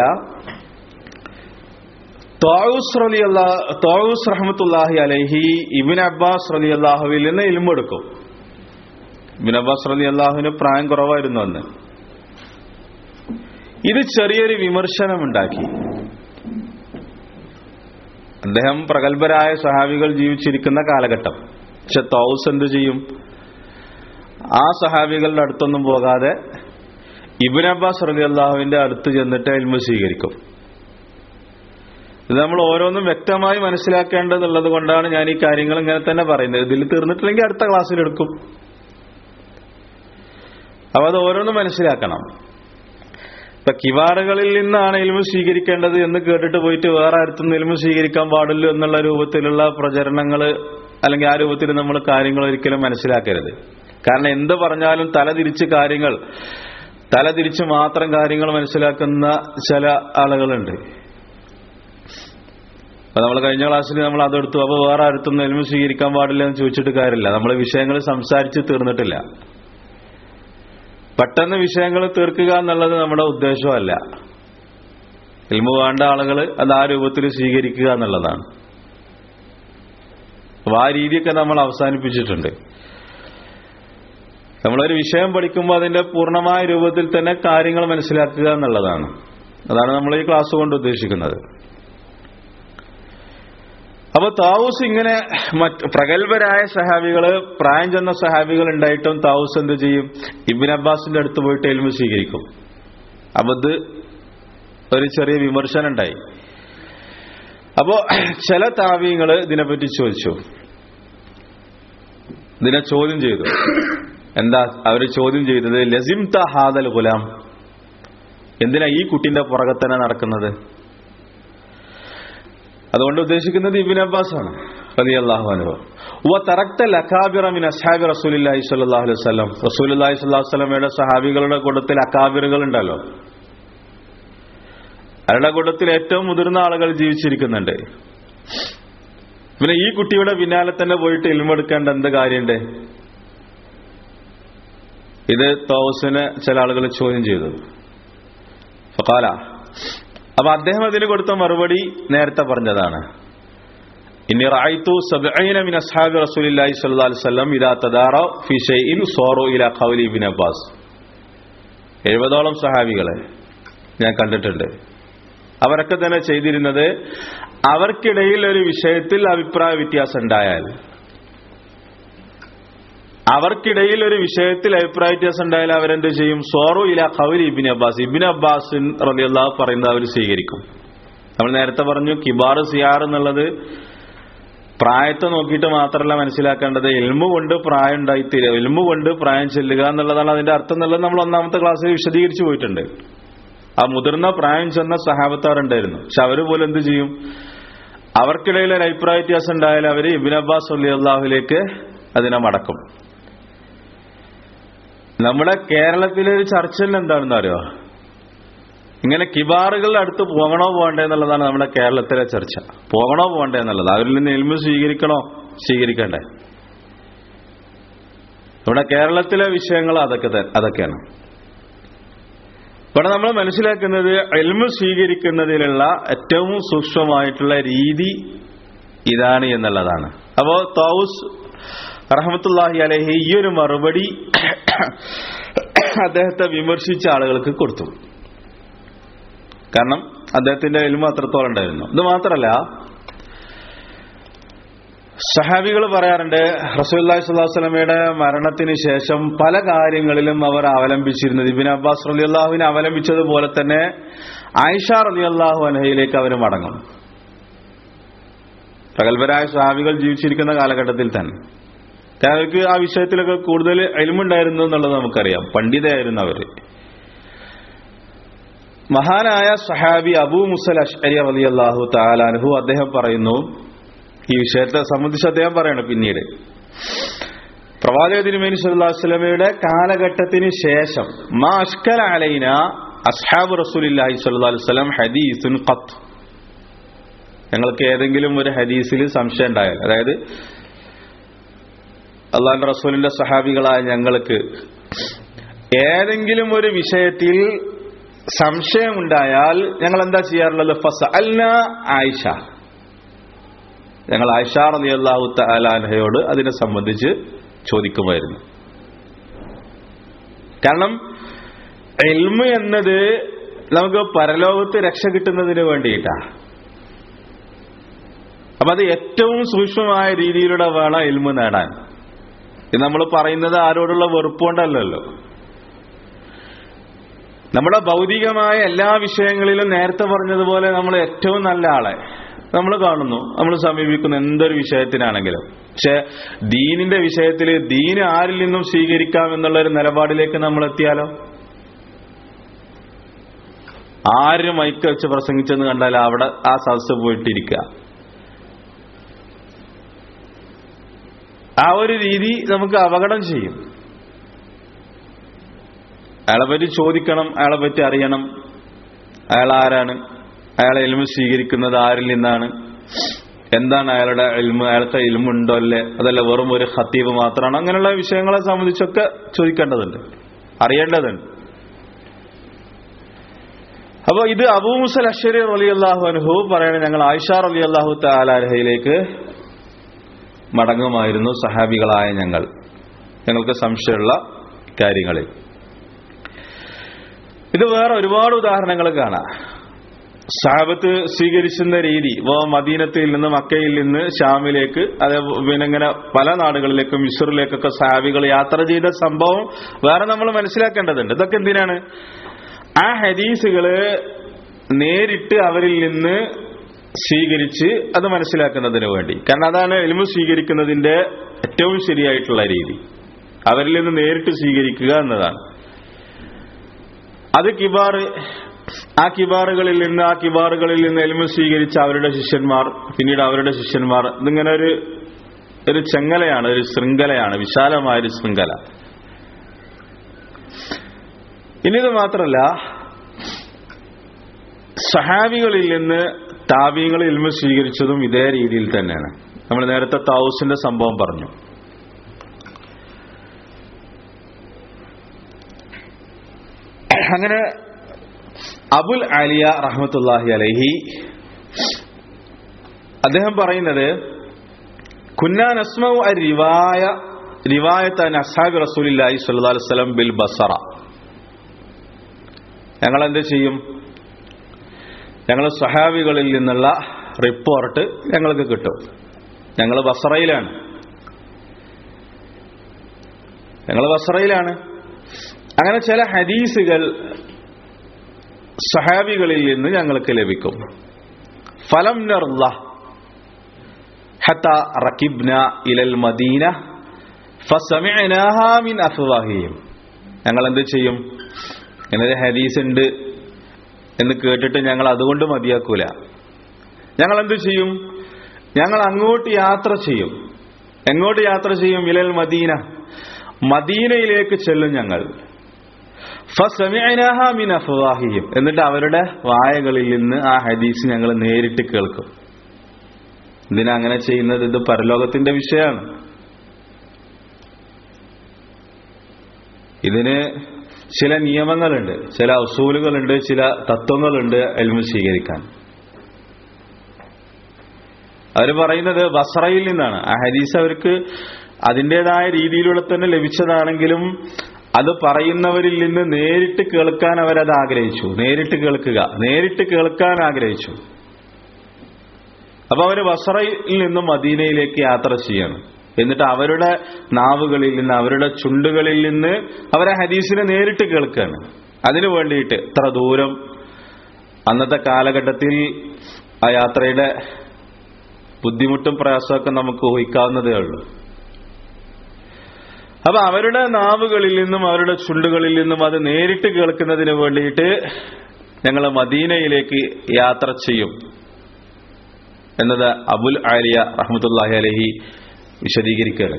തോയൂസ് റലി തോയൂസ് റഹമത്തുല്ലാഹി അലഹി ഇബിൻ അബ്ബാസ് റലി അള്ളാഹുവിൽ നിന്ന് ഇൽമെടുക്കും ഇബിൻ അബ്ബാസ് റലി അള്ളാഹുവിന് പ്രായം കുറവായിരുന്നു അന്ന് ഇത് ചെറിയൊരു വിമർശനമുണ്ടാക്കി അദ്ദേഹം പ്രഗത്ഭരായ സഹാബികൾ ജീവിച്ചിരിക്കുന്ന കാലഘട്ടം പക്ഷെ തൗസ് എന്ത് ചെയ്യും ആ സഹാബികളുടെ അടുത്തൊന്നും പോകാതെ ഇബിൻ അബ്ബാസ് റലി അള്ളാഹുവിന്റെ അടുത്ത് ചെന്നിട്ട് എൽമ സ്വീകരിക്കും ഇത് നമ്മൾ ഓരോന്നും വ്യക്തമായി മനസ്സിലാക്കേണ്ടതുള്ളത് കൊണ്ടാണ് ഞാൻ ഈ കാര്യങ്ങൾ ഇങ്ങനെ തന്നെ പറയുന്നത് ഇതിൽ തീർന്നിട്ടില്ലെങ്കിൽ അടുത്ത ക്ലാസ്സിൽ എടുക്കും അപ്പൊ അത് ഓരോന്നും മനസ്സിലാക്കണം ഇപ്പൊ കിവാറുകളിൽ നിന്നാണ് ഇൽമു സ്വീകരിക്കേണ്ടത് എന്ന് കേട്ടിട്ട് പോയിട്ട് വേറെ അടുത്തുനിന്ന് ഇൽമു സ്വീകരിക്കാൻ പാടില്ല എന്നുള്ള രൂപത്തിലുള്ള പ്രചരണങ്ങൾ അല്ലെങ്കിൽ ആ രൂപത്തിൽ നമ്മൾ കാര്യങ്ങൾ ഒരിക്കലും മനസ്സിലാക്കരുത് കാരണം എന്ത് പറഞ്ഞാലും തല തിരിച്ച് കാര്യങ്ങൾ തല തിരിച്ച് മാത്രം കാര്യങ്ങൾ മനസ്സിലാക്കുന്ന ചില ആളുകളുണ്ട് അപ്പൊ നമ്മൾ കഴിഞ്ഞ ക്ലാസ്സിൽ നമ്മൾ അതെടുത്തു അപ്പൊ വേറെ അടുത്തൊന്നും എൽമ സ്വീകരിക്കാൻ പാടില്ല എന്ന് ചോദിച്ചിട്ട് കാര്യമില്ല നമ്മൾ വിഷയങ്ങൾ സംസാരിച്ച് തീർന്നിട്ടില്ല പെട്ടെന്ന് വിഷയങ്ങൾ തീർക്കുക എന്നുള്ളത് നമ്മുടെ ഉദ്ദേശമല്ല ഇൽമു വേണ്ട ആളുകൾ അത് ആ രൂപത്തിൽ സ്വീകരിക്കുക എന്നുള്ളതാണ് അപ്പൊ ആ രീതിയൊക്കെ നമ്മൾ അവസാനിപ്പിച്ചിട്ടുണ്ട് നമ്മളൊരു വിഷയം പഠിക്കുമ്പോൾ അതിന്റെ പൂർണ്ണമായ രൂപത്തിൽ തന്നെ കാര്യങ്ങൾ മനസ്സിലാക്കുക എന്നുള്ളതാണ് അതാണ് നമ്മൾ ഈ ക്ലാസ് കൊണ്ട് ഉദ്ദേശിക്കുന്നത് അപ്പൊ താവൂസ് ഇങ്ങനെ മറ്റ് പ്രഗത്ഭരായ സഹാബികള് പ്രായം ചെന്ന സഹാബികൾ ഉണ്ടായിട്ടും താവൂസ് എന്ത് ചെയ്യും ഇബിൻ അബ്ബാസിന്റെ അടുത്ത് പോയിട്ട് എൽമു സ്വീകരിക്കും അപ്പൊ ഇത് ഒരു ചെറിയ വിമർശനം ഉണ്ടായി അപ്പോ ചില താവീങ്ങള് ഇതിനെപ്പറ്റി ചോദിച്ചു ഇതിനെ ചോദ്യം ചെയ്തു എന്താ അവര് ചോദ്യം ചെയ്തത് ലസിം ഹാദൽ ഗുലാം എന്തിനാ ഈ കുട്ടിന്റെ പുറകെ തന്നെ നടക്കുന്നത് അതുകൊണ്ട് ഉദ്ദേശിക്കുന്നത് ഇബിൻ അബ്ബാസ് ആണ് റലി അള്ളാഹു അനുഭവം ഉവ തറക്ത ലക്കാബിറ മിൻ അസ്ഹാബി റസൂലില്ലാഹി സ്വല്ലല്ലാഹു അലൈഹി വസല്ലം റസൂലുള്ളാഹി സ്വല്ലല്ലാഹു അലൈഹി വസല്ലമയുടെ സഹാബികളുടെ കൂട്ടത്തിൽ അക്കാബിറുകൾ ഉണ്ടല്ലോ അവരുടെ കൂട്ടത്തിൽ ഏറ്റവും മുതിർന്ന ആളുകൾ ജീവിച്ചിരിക്കുന്നുണ്ട് പിന്നെ ഈ കുട്ടിയുടെ പിന്നാലെ തന്നെ പോയിട്ട് ഇൽമെടുക്കേണ്ട എന്ത് കാര്യമുണ്ട് ഇത് തോസിന് ചില ആളുകൾ ചോദ്യം ചെയ്തു ഫക്കാല അപ്പൊ അദ്ദേഹം അതിന് കൊടുത്ത മറുപടി നേരത്തെ പറഞ്ഞതാണ് ഇനി റായിത്തു സബ്ഈന മിൻ അസ്ഹാബി റസൂലില്ലാഹി സ്വല്ലല്ലാഹു അലൈഹി വസല്ലം ഇദാ തദാറ ഫി ഷൈഇൻ സോറു ഇലാ ഖൗലി ഇബ്നു അബ്ബാസ് എഴുപതോളം സഹാബികളെ ഞാൻ കണ്ടിട്ടുണ്ട് അവരൊക്കെ തന്നെ ചെയ്തിരുന്നത് അവർക്കിടയിൽ ഒരു വിഷയത്തിൽ അഭിപ്രായ വ്യത്യാസം ഉണ്ടായാൽ അവർക്കിടയിൽ ഒരു വിഷയത്തിൽ അഭിപ്രായ വ്യത്യാസം ഉണ്ടായാൽ അവരെന്ത് ചെയ്യും സോറു ഇല ഖൗലി ഇബിൻ അബ്ബാസ് ഇബിൻ അബ്ബാസ് റളിയല്ലാഹു പറയുന്നത് അവർ സ്വീകരിക്കും നമ്മൾ നേരത്തെ പറഞ്ഞു കിബാർ സിയാർ എന്നുള്ളത് പ്രായത്തെ നോക്കിയിട്ട് മാത്രമല്ല മനസ്സിലാക്കേണ്ടത് എൽമു കൊണ്ട് പ്രായം ഉണ്ടായിത്തീരുക എൽമു കൊണ്ട് പ്രായം ചെല്ലുക എന്നുള്ളതാണ് അതിന്റെ അർത്ഥം എന്നുള്ളത് നമ്മൾ ഒന്നാമത്തെ ക്ലാസ്സിൽ വിശദീകരിച്ചു പോയിട്ടുണ്ട് ആ മുതിർന്ന പ്രായം ചെന്ന സഹാബത്താറുണ്ടായിരുന്നു പക്ഷെ അവര് പോലും എന്ത് ചെയ്യും അവർക്കിടയിൽ ഒരു അഭിപ്രായ വ്യത്യാസം ഉണ്ടായാൽ അവര് ഇബിൻ അബ്ബാസ് അലി അള്ളാഹുലേക്ക് അതിനെ മടക്കും നമ്മുടെ കേരളത്തിലെ ഒരു ചർച്ചയിൽ എന്താണെന്ന് അറിയോ ഇങ്ങനെ കിബാറുകളുടെ അടുത്ത് പോകണോ പോകണ്ടേ എന്നുള്ളതാണ് നമ്മുടെ കേരളത്തിലെ ചർച്ച പോകണോ പോകണ്ടേ എന്നുള്ളത് അവരിൽ നിന്ന് എൽമ സ്വീകരിക്കണോ സ്വീകരിക്കണ്ടേ നമ്മുടെ കേരളത്തിലെ വിഷയങ്ങൾ അതൊക്കെ ത- അതൊക്കെയാണ് ഇവിടെ നമ്മൾ മനസ്സിലാക്കുന്നത് എൽമ സ്വീകരിക്കുന്നതിലുള്ള ഏറ്റവും സൂക്ഷ്മമായിട്ടുള്ള രീതി ഇതാണ് എന്നുള്ളതാണ് അപ്പോ തൗസ് റഹമത്തുല്ലാഹി അലഹി ഈ ഒരു മറുപടി അദ്ദേഹത്തെ വിമർശിച്ച ആളുകൾക്ക് കൊടുത്തു കാരണം അദ്ദേഹത്തിന്റെ എൽമ അത്രത്തോളം ഉണ്ടായിരുന്നു ഇത് മാത്രമല്ല സഹാബികൾ പറയാറുണ്ട് റസൂല്ലാഹി സ്വല്ലല്ലാഹു അലൈഹി വസല്ലമയുടെ മരണത്തിന് ശേഷം പല കാര്യങ്ങളിലും അവർ അവലംബിച്ചിരുന്നത് ഇബിൻ അബ്ബാസ് റളിയല്ലാഹുവിനെ അവലംബിച്ചതുപോലെ തന്നെ ആയിഷ റളിയല്ലാഹു അൻഹയിലേക്ക് അവർ മടങ്ങും പ്രഗത്ഭരായ സഹാബികൾ ജീവിച്ചിരിക്കുന്ന കാലഘട്ടത്തിൽ തന്നെ കാരണം അവർക്ക് ആ വിഷയത്തിലൊക്കെ കൂടുതൽ എലിമുണ്ടായിരുന്നു എന്നുള്ളത് നമുക്കറിയാം പണ്ഡിതയായിരുന്നു അവര് മഹാനായ സഹാബി അബൂ മുസൽ അഷ്അരി റളിയല്ലാഹു തആലാൻഹു അദ്ദേഹം പറയുന്നു ഈ വിഷയത്തെ സംബന്ധിച്ച് അദ്ദേഹം പറയണം പിന്നീട് പ്രവാചക തിരുമേനി സല്ലല്ലാഹു അലൈഹി വസല്ലമയുടെ കാലഘട്ടത്തിന് ശേഷം മാ അഷ്കല അലൈന അസ്ഹാബ് റസൂലില്ലാഹി സ്വല്ലല്ലാഹു അലൈഹി വസല്ലം ഹദീസുൻ ഖത്ത് ഞങ്ങൾക്ക് ഏതെങ്കിലും ഒരു ഹദീസിൽ സംശയം ഉണ്ടായാൽ അതായത് അള്ളാഹുന്റെ റസൂലിന്റെ സഹാബികളായ ഞങ്ങൾക്ക് ഏതെങ്കിലും ഒരു വിഷയത്തിൽ സംശയമുണ്ടായാൽ ഞങ്ങൾ എന്താ ചെയ്യാറുള്ളത് ഫസ് അൽന ആയിഷ ഞങ്ങൾ ആയിഷ റലി അള്ളാഹു തലാൻഹയോട് അതിനെ സംബന്ധിച്ച് ചോദിക്കുമായിരുന്നു കാരണം എൽമ എന്നത് നമുക്ക് പരലോകത്ത് രക്ഷ കിട്ടുന്നതിന് വേണ്ടിയിട്ടാണ് അപ്പൊ അത് ഏറ്റവും സൂക്ഷ്മമായ രീതിയിലൂടെ വേണം എൽമ നേടാൻ ഇത് നമ്മൾ പറയുന്നത് ആരോടുള്ള വെറുപ്പുകൊണ്ടല്ലല്ലോ നമ്മുടെ ഭൗതികമായ എല്ലാ വിഷയങ്ങളിലും നേരത്തെ പറഞ്ഞതുപോലെ നമ്മൾ ഏറ്റവും നല്ല ആളെ നമ്മൾ കാണുന്നു നമ്മൾ സമീപിക്കുന്ന എന്തൊരു വിഷയത്തിനാണെങ്കിലും പക്ഷെ ദീനിന്റെ വിഷയത്തിൽ ദീന് ആരിൽ നിന്നും സ്വീകരിക്കാം എന്നുള്ള ഒരു നിലപാടിലേക്ക് നമ്മൾ എത്തിയാലോ ആര് മൈക്ക് വെച്ച് പ്രസംഗിച്ചെന്ന് കണ്ടാൽ അവിടെ ആ സദസ് പോയിട്ടിരിക്കുക ആ ഒരു രീതി നമുക്ക് അപകടം ചെയ്യും അയാളെ പറ്റി ചോദിക്കണം അയാളെ പറ്റി അറിയണം അയാൾ ആരാണ് അയാളെ എൽമ സ്വീകരിക്കുന്നത് ആരിൽ നിന്നാണ് എന്താണ് അയാളുടെ എൽമ അയാൾക്ക് എൽമുണ്ടോ അല്ലേ അതല്ല വെറും ഒരു ഹത്തീബ് മാത്രമാണ് അങ്ങനെയുള്ള വിഷയങ്ങളെ സംബന്ധിച്ചൊക്കെ ചോദിക്കേണ്ടതുണ്ട് അറിയേണ്ടതുണ്ട് അപ്പൊ ഇത് അബൂ മുസൽ അഷരി അലി അള്ളാഹു അനുഹു പറയണ ഞങ്ങൾ ആയിഷാർ അലി അള്ളാഹു താലാലഹയിലേക്ക് മടങ്ങുമായിരുന്നു സഹാബികളായ ഞങ്ങൾ ഞങ്ങൾക്ക് സംശയമുള്ള കാര്യങ്ങളിൽ ഇത് വേറെ ഒരുപാട് ഉദാഹരണങ്ങൾ കാണാം സഹാബത്ത് സ്വീകരിക്കുന്ന രീതി ഇപ്പോ മദീനത്തിൽ നിന്ന് മക്കയിൽ നിന്ന് ഷാമിലേക്ക് അതേ പിന്നെ ഇങ്ങനെ പല നാടുകളിലേക്കും മിസറിലേക്കൊക്കെ സഹാബികൾ യാത്ര ചെയ്ത സംഭവം വേറെ നമ്മൾ മനസ്സിലാക്കേണ്ടതുണ്ട് ഇതൊക്കെ എന്തിനാണ് ആ ഹദീസുകള് നേരിട്ട് അവരിൽ നിന്ന് സ്വീകരിച്ച് അത് മനസ്സിലാക്കുന്നതിന് വേണ്ടി കാരണം അതാണ് എലിമ സ്വീകരിക്കുന്നതിന്റെ ഏറ്റവും ശരിയായിട്ടുള്ള രീതി അവരിൽ നിന്ന് നേരിട്ട് സ്വീകരിക്കുക എന്നതാണ് അത് കിബാർ ആ കിബാറുകളിൽ നിന്ന് ആ കിബാറുകളിൽ നിന്ന് എലിമ സ്വീകരിച്ച അവരുടെ ശിഷ്യന്മാർ പിന്നീട് അവരുടെ ശിഷ്യന്മാർ ഇതിങ്ങനെ ഒരു ഒരു ചെങ്ങലയാണ് ഒരു ശൃംഖലയാണ് വിശാലമായ ഒരു ശൃംഖല ഇനി ഇത് മാത്രമല്ല സഹാബികളിൽ നിന്ന് താബീങ്ങൾ ഇൽമ സ്വീകരിച്ചതും ഇതേ രീതിയിൽ തന്നെയാണ് നമ്മൾ നേരത്തെ താവൂസിന്റെ സംഭവം പറഞ്ഞു അങ്ങനെ അബുൽ അലിയ റഹ്മത്തുല്ലാഹി അലൈഹി അദ്ദേഹം പറയുന്നത് കുന്നാൻ അസ്മൗ റിവായ റിവായത്ത് അസാബി റസൂലില്ലാഹി സ്വല്ലല്ലാഹു അലൈഹി വസല്ലം ബിൽ ബസറ ഞങ്ങൾ എന്ത് ചെയ്യും ഞങ്ങൾ സഹാബികളിൽ നിന്നുള്ള റിപ്പോർട്ട് ഞങ്ങൾക്ക് കിട്ടും ഞങ്ങൾ ബസറയിലാണ് ഞങ്ങൾ ബസറയിലാണ് അങ്ങനെ ചില ഹദീസുകൾ സഹാബികളിൽ നിന്ന് ഞങ്ങൾക്ക് ലഭിക്കും ഫലം നിർല്ല ഹത്ത റക്കിബ്ന ഇലൽ മദീന ഫസമിഅനാഹാ മിൻ അഫ്വാഹിയും ഞങ്ങൾ എന്ത് ചെയ്യും ഇങ്ങനെ ഒരു ഹദീസ് ഉണ്ട് എന്ന് കേട്ടിട്ട് ഞങ്ങൾ അതുകൊണ്ട് മതിയാക്കൂല ഞങ്ങൾ എന്ത് ചെയ്യും ഞങ്ങൾ അങ്ങോട്ട് യാത്ര ചെയ്യും എങ്ങോട്ട് യാത്ര ചെയ്യും ഇലൽ മദീന മദീനയിലേക്ക് ചെല്ലും ഞങ്ങൾ ഫസമിഅനാഹാ മിൻ അഫ്വാഹിയും എന്നിട്ട് അവരുടെ വായകളിൽ നിന്ന് ആ ഹദീസ് ഞങ്ങൾ നേരിട്ട് കേൾക്കും എന്തിനാ അങ്ങനെ ചെയ്യുന്നത് ഇത് പരലോകത്തിന്റെ വിഷയമാണ് ഇതിന് ചില നിയമങ്ങളുണ്ട് ചില ഉസൂലുകളുണ്ട് ചില തത്വങ്ങളുണ്ട് എൽമ സ്വീകരിക്കാൻ അവർ പറയുന്നത് ബസറയിൽ നിന്നാണ് ആ ഹദീസ് അവർക്ക് അതിൻ്റെതായ രീതിയിലൂടെ തന്നെ ലഭിച്ചതാണെങ്കിലും അത് പറയുന്നവരിൽ നിന്ന് നേരിട്ട് കേൾക്കാൻ അവരത് ആഗ്രഹിച്ചു നേരിട്ട് കേൾക്കുക നേരിട്ട് കേൾക്കാൻ ആഗ്രഹിച്ചു അപ്പൊ അവര് ബസറയിൽ നിന്നും മദീനയിലേക്ക് യാത്ര ചെയ്യണം എന്നിട്ട് അവരുടെ നാവുകളിൽ നിന്ന് അവരുടെ ചുണ്ടുകളിൽ നിന്ന് അവരെ ഹദീസിനെ നേരിട്ട് കേൾക്കുകയാണ് അതിനു വേണ്ടിയിട്ട് ഇത്ര ദൂരം അന്നത്തെ കാലഘട്ടത്തിൽ ആ യാത്രയുടെ ബുദ്ധിമുട്ടും പ്രയാസമൊക്കെ നമുക്ക് ഊഹിക്കാവുന്നതേ ഉള്ളൂ അപ്പൊ അവരുടെ നാവുകളിൽ നിന്നും അവരുടെ ചുണ്ടുകളിൽ നിന്നും അത് നേരിട്ട് കേൾക്കുന്നതിന് വേണ്ടിയിട്ട് ഞങ്ങൾ മദീനയിലേക്ക് യാത്ര ചെയ്യും എന്നത് അബുൽ ആലിയ റഹ്മത്തുല്ലാഹി അലഹി വിശദീകരിക്കുകയാണ്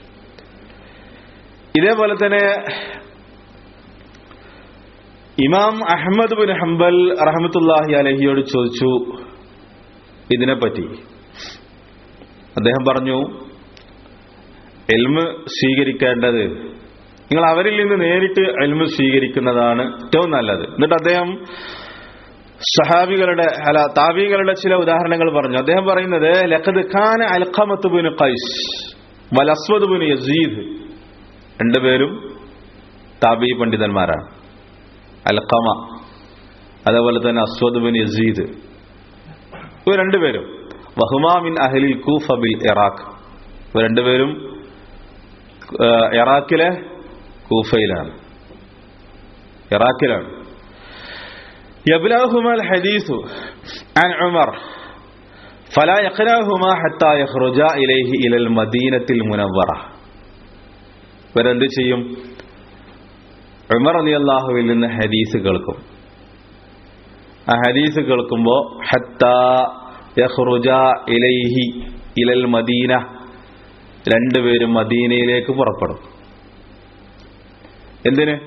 ഇതേപോലെ തന്നെ ഇമാം അഹമ്മദ് ബിൻ ഹംബൽ റഹമത്തുല്ലാഹി അലഹിയോട് ചോദിച്ചു ഇതിനെപ്പറ്റി അദ്ദേഹം പറഞ്ഞു എൽമ് സ്വീകരിക്കേണ്ടത് നിങ്ങൾ അവരിൽ നിന്ന് നേരിട്ട് എൽമ് സ്വീകരിക്കുന്നതാണ് ഏറ്റവും നല്ലത് എന്നിട്ട് അദ്ദേഹം സഹാബികളുടെ അല്ല താബികളുടെ ചില ഉദാഹരണങ്ങൾ പറഞ്ഞു അദ്ദേഹം പറയുന്നത് ലഖദ് ഖാൻ അൽഖമത്ത് ബിൻ ഖൈസ് വൽ അസ്വദ് ബിൻ യസീദ് രണ്ടുപേരും താബി പണ്ഡിതന്മാരാണ് അൽഖമ അതേപോലെ തന്നെ അസ്വദ് ബിൻ യസീദ് ഇവർ രണ്ടുപേരും വഹുമാ മിൻ അഹലിൽ കൂഫ ബിൽ ഇറാഖ് ഇവർ രണ്ടുപേരും ഇറാഖിലെ കൂഫയിലാണ് ഇറാഖിലാണ് يبلغهما الحديث عن عمر فلا يقرأهما حتى يخرجا إليه إلى المدينة المنورة ഇവരെന്ത് ചെയ്യും ഉമർ അലി അള്ളാഹുവിൽ നിന്ന് ഹദീസ് കേൾക്കും ആ ഹദീസ് കേൾക്കുമ്പോ ഹത്താ യഖ്റുജ ഇലൈഹി ഇലൽ മദീന രണ്ടുപേരും മദീനയിലേക്ക് പുറപ്പെടും എന്തിന്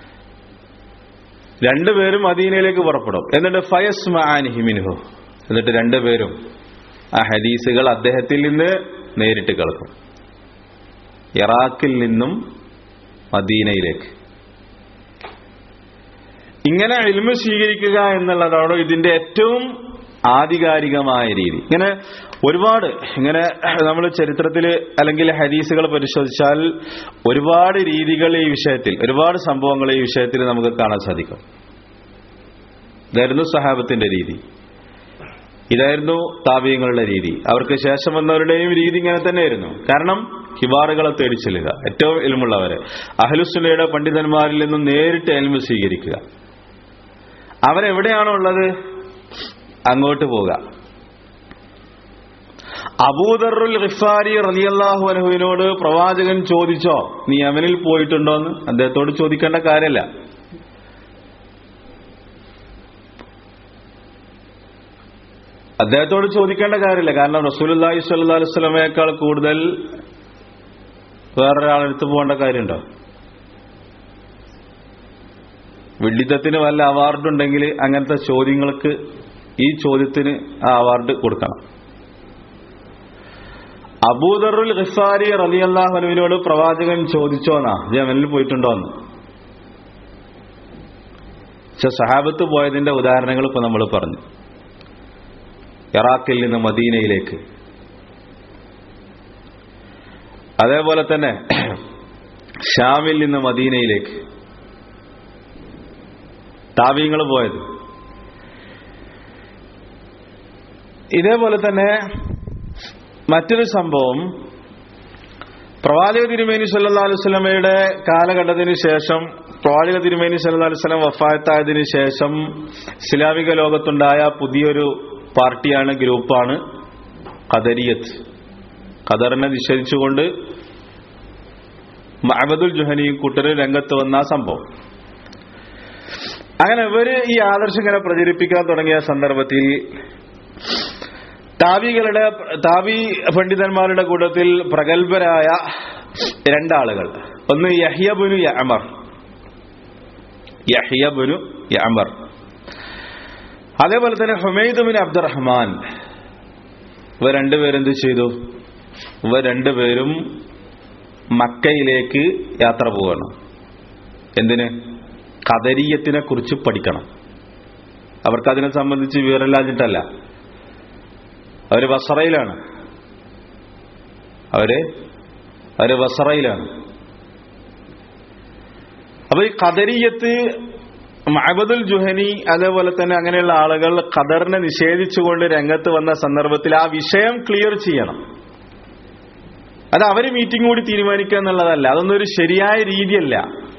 രണ്ടുപേരും മദീനയിലേക്ക് പുറപ്പെടും എന്നിട്ട് ഫയസ് മാനിഹിമിൻഹു എന്നിട്ട് രണ്ടുപേരും ആ ഹദീസുകൾ അദ്ദേഹത്തിൽ നിന്ന് നേരിട്ട് കേൾക്കും ഇറാഖിൽ നിന്നും മദീനയിലേക്ക് ഇങ്ങനെ ഇൽമ സ്വീകരിക്കുക എന്നുള്ളതാണ് ഇതിന്റെ ഏറ്റവും ആധികാരികമായ രീതി ഇങ്ങനെ ഒരുപാട് ഇങ്ങനെ നമ്മൾ ചരിത്രത്തിൽ അല്ലെങ്കിൽ ഹദീസുകൾ പരിശോധിച്ചാൽ ഒരുപാട് രീതികൾ ഈ വിഷയത്തിൽ ഒരുപാട് സംഭവങ്ങൾ ഈ വിഷയത്തിൽ നമുക്ക് കാണാൻ സാധിക്കും ഇതായിരുന്നു സഹാബത്തിന്റെ രീതി ഇതായിരുന്നു താപീയങ്ങളുടെ രീതി അവർക്ക് ശേഷം വന്നവരുടെയും രീതി ഇങ്ങനെ തന്നെയായിരുന്നു കാരണം ഹിബാറുകളെ തേടി ചെല്ലുക ഏറ്റവും എൽമുള്ളവരെ അഹലുസുലയുടെ പണ്ഡിതന്മാരിൽ നിന്നും നേരിട്ട് എൽമ സ്വീകരിക്കുക അവരെവിടെയാണോ ഉള്ളത് അങ്ങോട്ട് പോവുക അബൂദറുൽ ഖിഫാരി റലിയല്ലാഹു അനഹുവിനോട് പ്രവാചകൻ ചോദിച്ചോ നീ യമനിൽ പോയിട്ടുണ്ടോ എന്ന് അദ്ദേഹത്തോട് ചോദിക്കേണ്ട കാര്യമല്ല അദ്ദേഹത്തോട് ചോദിക്കേണ്ട കാര്യമില്ല കാരണം റസൂലുല്ലാഹി സ്വല്ലല്ലാഹു അലൈഹി വസല്ലമയേക്കാൾ കൂടുതൽ വേറൊരാളെടുത്ത് പോകേണ്ട കാര്യമുണ്ടോ വിഡിത്തത്തിന് വല്ല അവാർഡ് ഉണ്ടെങ്കിൽ അങ്ങനത്തെ ചോദ്യങ്ങൾക്ക് ഈ ചോദ്യത്തിന് ആ അവാർഡ് കൊടുക്കണം അബൂദറുൽ ഖിസാരി റലിയല്ലാഹുനുവിനോട് പ്രവാചകൻ ചോദിച്ചോന്നാ ജമനിൽ പോയിട്ടുണ്ടോന്ന് പക്ഷെ സഹാബത്ത് പോയതിന്റെ ഉദാഹരണങ്ങൾ ഇപ്പൊ നമ്മൾ പറഞ്ഞു ഇറാഖിൽ നിന്ന് മദീനയിലേക്ക് അതേപോലെ തന്നെ ഷാമിൽ നിന്ന് മദീനയിലേക്ക് താവീങ്ങൾ പോയത് ഇതേപോലെ തന്നെ മറ്റൊരു സംഭവം പ്രവാചക തിരുമേനി സല്ലാ അലുസ്ലമയുടെ കാലഘട്ടത്തിന് ശേഷം പ്രവാചക തിരുമേനി സല്ലാ അലുസ്ലം വഫായത്തായതിനു ശേഷം ഇസ്ലാമിക ലോകത്തുണ്ടായ പുതിയൊരു പാർട്ടിയാണ് ഗ്രൂപ്പാണ് ഖദരിയത്ത് ഖദറിനെ നിഷേധിച്ചുകൊണ്ട് മഹബദുൽ ജുഹനിയും കൂട്ടരും രംഗത്ത് വന്ന ആ സംഭവം അങ്ങനെ ഇവര് ഈ ആദർശം ഇങ്ങനെ പ്രചരിപ്പിക്കാൻ തുടങ്ങിയ സന്ദർഭത്തിൽ താവികളുടെ താവി പണ്ഡിതന്മാരുടെ കൂട്ടത്തിൽ പ്രഗത്ഭരായ രണ്ടാളുകൾ ഒന്ന് യഹിയബുനു യമർ യഹിയബുനു യമർ അതേപോലെ തന്നെ ഹുമൈദുബിൻ അബ്ദുറഹ്മാൻ ഇവർ രണ്ടുപേരെന്ത് ചെയ്തു ഇവർ രണ്ടുപേരും മക്കയിലേക്ക് യാത്ര പോവാണ് എന്തിന് കദരീയത്തിനെ കുറിച്ച് പഠിക്കണം അവർക്ക് അതിനെ സംബന്ധിച്ച് വിവരമില്ലാഞ്ഞിട്ടല്ല അവര് ബസറയിലാണ് അവര് അവര് ബസറയിലാണ് അപ്പൊ ഈ കദരീയത്ത് മഹബദുൽ ജുഹനി അതേപോലെ തന്നെ അങ്ങനെയുള്ള ആളുകൾ ഖദറിനെ നിഷേധിച്ചുകൊണ്ട് രംഗത്ത് വന്ന സന്ദർഭത്തിൽ ആ വിഷയം ക്ലിയർ ചെയ്യണം അത് അവര് മീറ്റിംഗ് കൂടി തീരുമാനിക്കുക എന്നുള്ളതല്ല അതൊന്നും ഒരു ശരിയായ രീതിയല്ല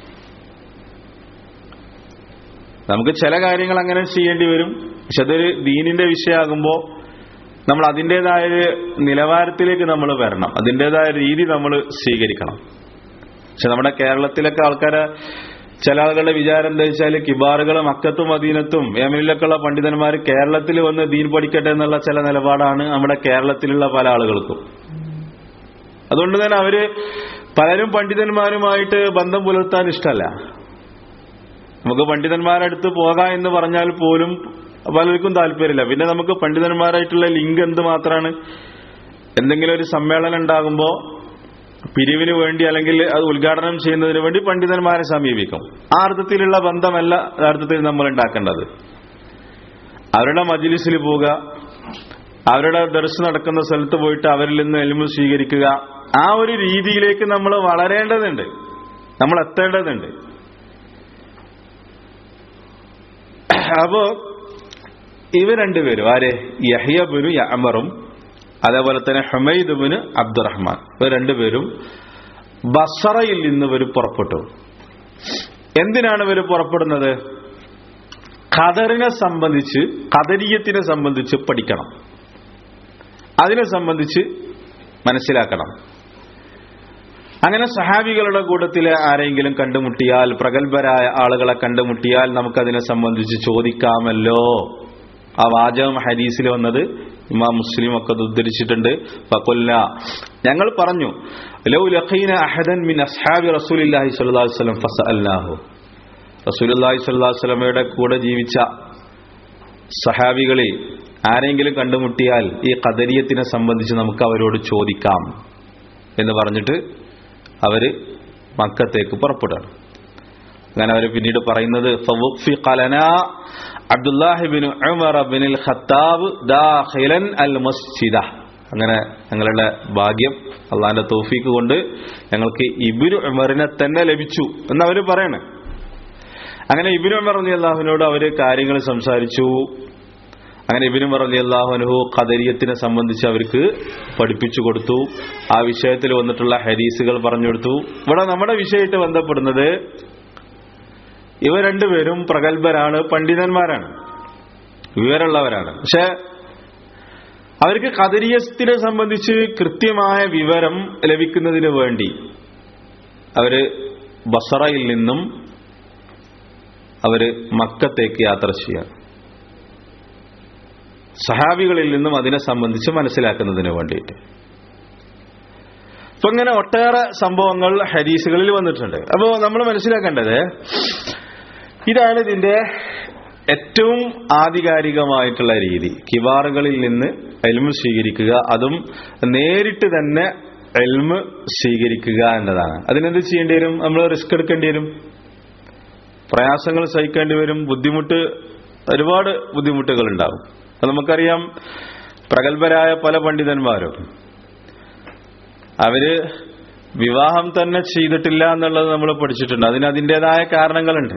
നമുക്ക് ചില കാര്യങ്ങൾ അങ്ങനെ ചെയ്യേണ്ടി വരും പക്ഷെ അതൊരു ദീനിന്റെ വിഷയമാകുമ്പോൾ നമ്മൾ അതിൻ്റെതായ ഒരു നിലവാരത്തിലേക്ക് നമ്മൾ വരണം അതിൻ്റെതായ രീതി നമ്മൾ സ്വീകരിക്കണം പക്ഷെ നമ്മുടെ കേരളത്തിലൊക്കെ ആൾക്കാരെ ചില ആളുകളുടെ വിചാരം എന്താ വെച്ചാൽ കിബാറുകളും മക്കത്തും മദീനത്തും യമനിലൊക്കെയുള്ള പണ്ഡിതന്മാർ കേരളത്തിൽ വന്ന് ദീൻ പഠിക്കട്ടെ എന്നുള്ള ചില നിലപാടാണ് നമ്മുടെ കേരളത്തിലുള്ള പല ആളുകൾക്കും അതുകൊണ്ട് തന്നെ അവര് പലരും പണ്ഡിതന്മാരുമായിട്ട് ബന്ധം പുലർത്താൻ ഇഷ്ടമല്ല നമുക്ക് പണ്ഡിതന്മാരുടെ അടുത്ത് പോകാം എന്ന് പറഞ്ഞാൽ പോലും പലർക്കും താല്പര്യമില്ല പിന്നെ നമുക്ക് പണ്ഡിതന്മാരായിട്ടുള്ള ലിങ്ക് എന്ത് മാത്രമാണ് എന്തെങ്കിലും ഒരു സമ്മേളനം ഉണ്ടാകുമ്പോൾ പിരിവിന് വേണ്ടി അല്ലെങ്കിൽ അത് ഉദ്ഘാടനം ചെയ്യുന്നതിന് വേണ്ടി പണ്ഡിതന്മാരെ സമീപിക്കും ആ അർത്ഥത്തിലുള്ള ബന്ധമല്ല യഥാർത്ഥത്തിൽ നമ്മൾ ഉണ്ടാക്കേണ്ടത് അവരുടെ മജിലിസിൽ പോവുക അവരുടെ ദർശനം നടക്കുന്ന സ്ഥലത്ത് പോയിട്ട് അവരിൽ നിന്ന് എലിമു സ്വീകരിക്കുക ആ ഒരു രീതിയിലേക്ക് നമ്മൾ വളരേണ്ടതുണ്ട് നമ്മൾ എത്തേണ്ടതുണ്ട് അപ്പോ ഇവ രണ്ടുപേരും ആരെ യഹിയബിനു യമറും അതേപോലെ തന്നെ ഹുമൈദുബിന് അബ്ദുറഹ്മാൻ ഇവർ രണ്ടുപേരും ബസറയിൽ നിന്ന് ഇവർ പുറപ്പെട്ടു എന്തിനാണ് ഇവർ പുറപ്പെടുന്നത് ഖദറിനെ സംബന്ധിച്ച് ഖദരീയത്തിനെ സംബന്ധിച്ച് പഠിക്കണം അതിനെ സംബന്ധിച്ച് മനസ്സിലാക്കണം അങ്ങനെ സഹാബികളുടെ കൂട്ടത്തിൽ ആരെങ്കിലും കണ്ടുമുട്ടിയാൽ പ്രഗത്ഭരായ ആളുകളെ കണ്ടുമുട്ടിയാൽ നമുക്കതിനെ സംബന്ധിച്ച് ചോദിക്കാമല്ലോ ആ വാചകം ഹദീസിൽ വന്നത് ഇമാം മുസ്ലിം ഒക്കെ അത് ഉദ്ധരിച്ചിട്ടുണ്ട് ഫഖുൽന ഞങ്ങൾ പറഞ്ഞു ലൗ ലഖീന അഹദൻ മിൻ അസ്ഹാബി റസൂലില്ലാഹി സ്വല്ലല്ലാഹു അലൈഹി വസല്ലം ഫസഅൽനാഹു റസൂലുള്ളാഹി സ്വല്ലല്ലാഹു അലൈഹി വസല്ലമയുടെ കൂടെ ജീവിച്ച സഹാബികളെ ആരെങ്കിലും കണ്ടുമുട്ടിയാൽ ഈ ഖദരിയത്തിനെ സംബന്ധിച്ച് നമുക്ക് അവരോട് ചോദിക്കാം എന്ന് പറഞ്ഞിട്ട് അവര് മക്കത്തേക്ക് പുറപ്പെടുകയാണ് അങ്ങനെ അവർ പിന്നീട് പറയുന്നത് ഫവുഫിഖ ലനാ അബ്ദുല്ലാഹിബിൻ ഉമർ ബിൻ ഖത്താബ് ദാഖിലൻ അൽ മസ്ജിദ അങ്ങനെ ഞങ്ങളുടെ ഭാഗ്യം അള്ളാഹിന്റെ തോഫീക്ക് കൊണ്ട് ഞങ്ങൾക്ക് ഇബിനു ഉമറിനെ തന്നെ ലഭിച്ചു എന്ന് അവർ പറയണേ അങ്ങനെ ഇബിനു ഉമർ അലി അള്ളാഹുവിനോട് അവര് കാര്യങ്ങൾ സംസാരിച്ചു അങ്ങനെ ഇബിനു ഉമർ അലി അള്ളാഹുനഹു ഖദരിയത്തിനെ സംബന്ധിച്ച് അവർക്ക് പഠിപ്പിച്ചു കൊടുത്തു ആ വിഷയത്തിൽ വന്നിട്ടുള്ള ഹരീസുകൾ പറഞ്ഞു കൊടുത്തു ഇവിടെ നമ്മുടെ വിഷയമായിട്ട് ബന്ധപ്പെടുന്നത് ഇവ രണ്ടുപേരും പ്രഗത്ഭരാണ് പണ്ഡിതന്മാരാണ് വിവരമുള്ളവരാണ് പക്ഷെ അവർക്ക് കദരിയത്തിനെ സംബന്ധിച്ച് കൃത്യമായ വിവരം ലഭിക്കുന്നതിന് വേണ്ടി അവര് ബസറയിൽ നിന്നും അവര് മക്കത്തേക്ക് യാത്ര ചെയ്യാണ് സഹാബികളിൽ നിന്നും അതിനെ സംബന്ധിച്ച് മനസ്സിലാക്കുന്നതിന് വേണ്ടിയിട്ട് അപ്പൊ ഇങ്ങനെ ഒട്ടേറെ സംഭവങ്ങൾ ഹദീസുകളിൽ വന്നിട്ടുണ്ട് അപ്പോൾ നമ്മൾ മനസ്സിലാക്കേണ്ടത് ഇതാണ് ഇതിന്റെ ഏറ്റവും ആധികാരികമായിട്ടുള്ള രീതി കിവാറുകളിൽ നിന്ന് എൽമ് സ്വീകരിക്കുക അതും നേരിട്ട് തന്നെ എൽമ് സ്വീകരിക്കുക എന്നതാണ് അതിനെന്ത് ചെയ്യേണ്ടി വരും നമ്മൾ റിസ്ക് എടുക്കേണ്ടി വരും പ്രയാസങ്ങൾ സഹിക്കേണ്ടി വരും ബുദ്ധിമുട്ട് ഒരുപാട് ബുദ്ധിമുട്ടുകൾ ഉണ്ടാവും അത് നമുക്കറിയാം പ്രഗത്ഭരായ പല പണ്ഡിതന്മാരും അവര് വിവാഹം തന്നെ ചെയ്തിട്ടില്ല എന്നുള്ളത് നമ്മൾ പഠിച്ചിട്ടുണ്ട് അതിന് അതിൻ്റെതായ കാരണങ്ങളുണ്ട്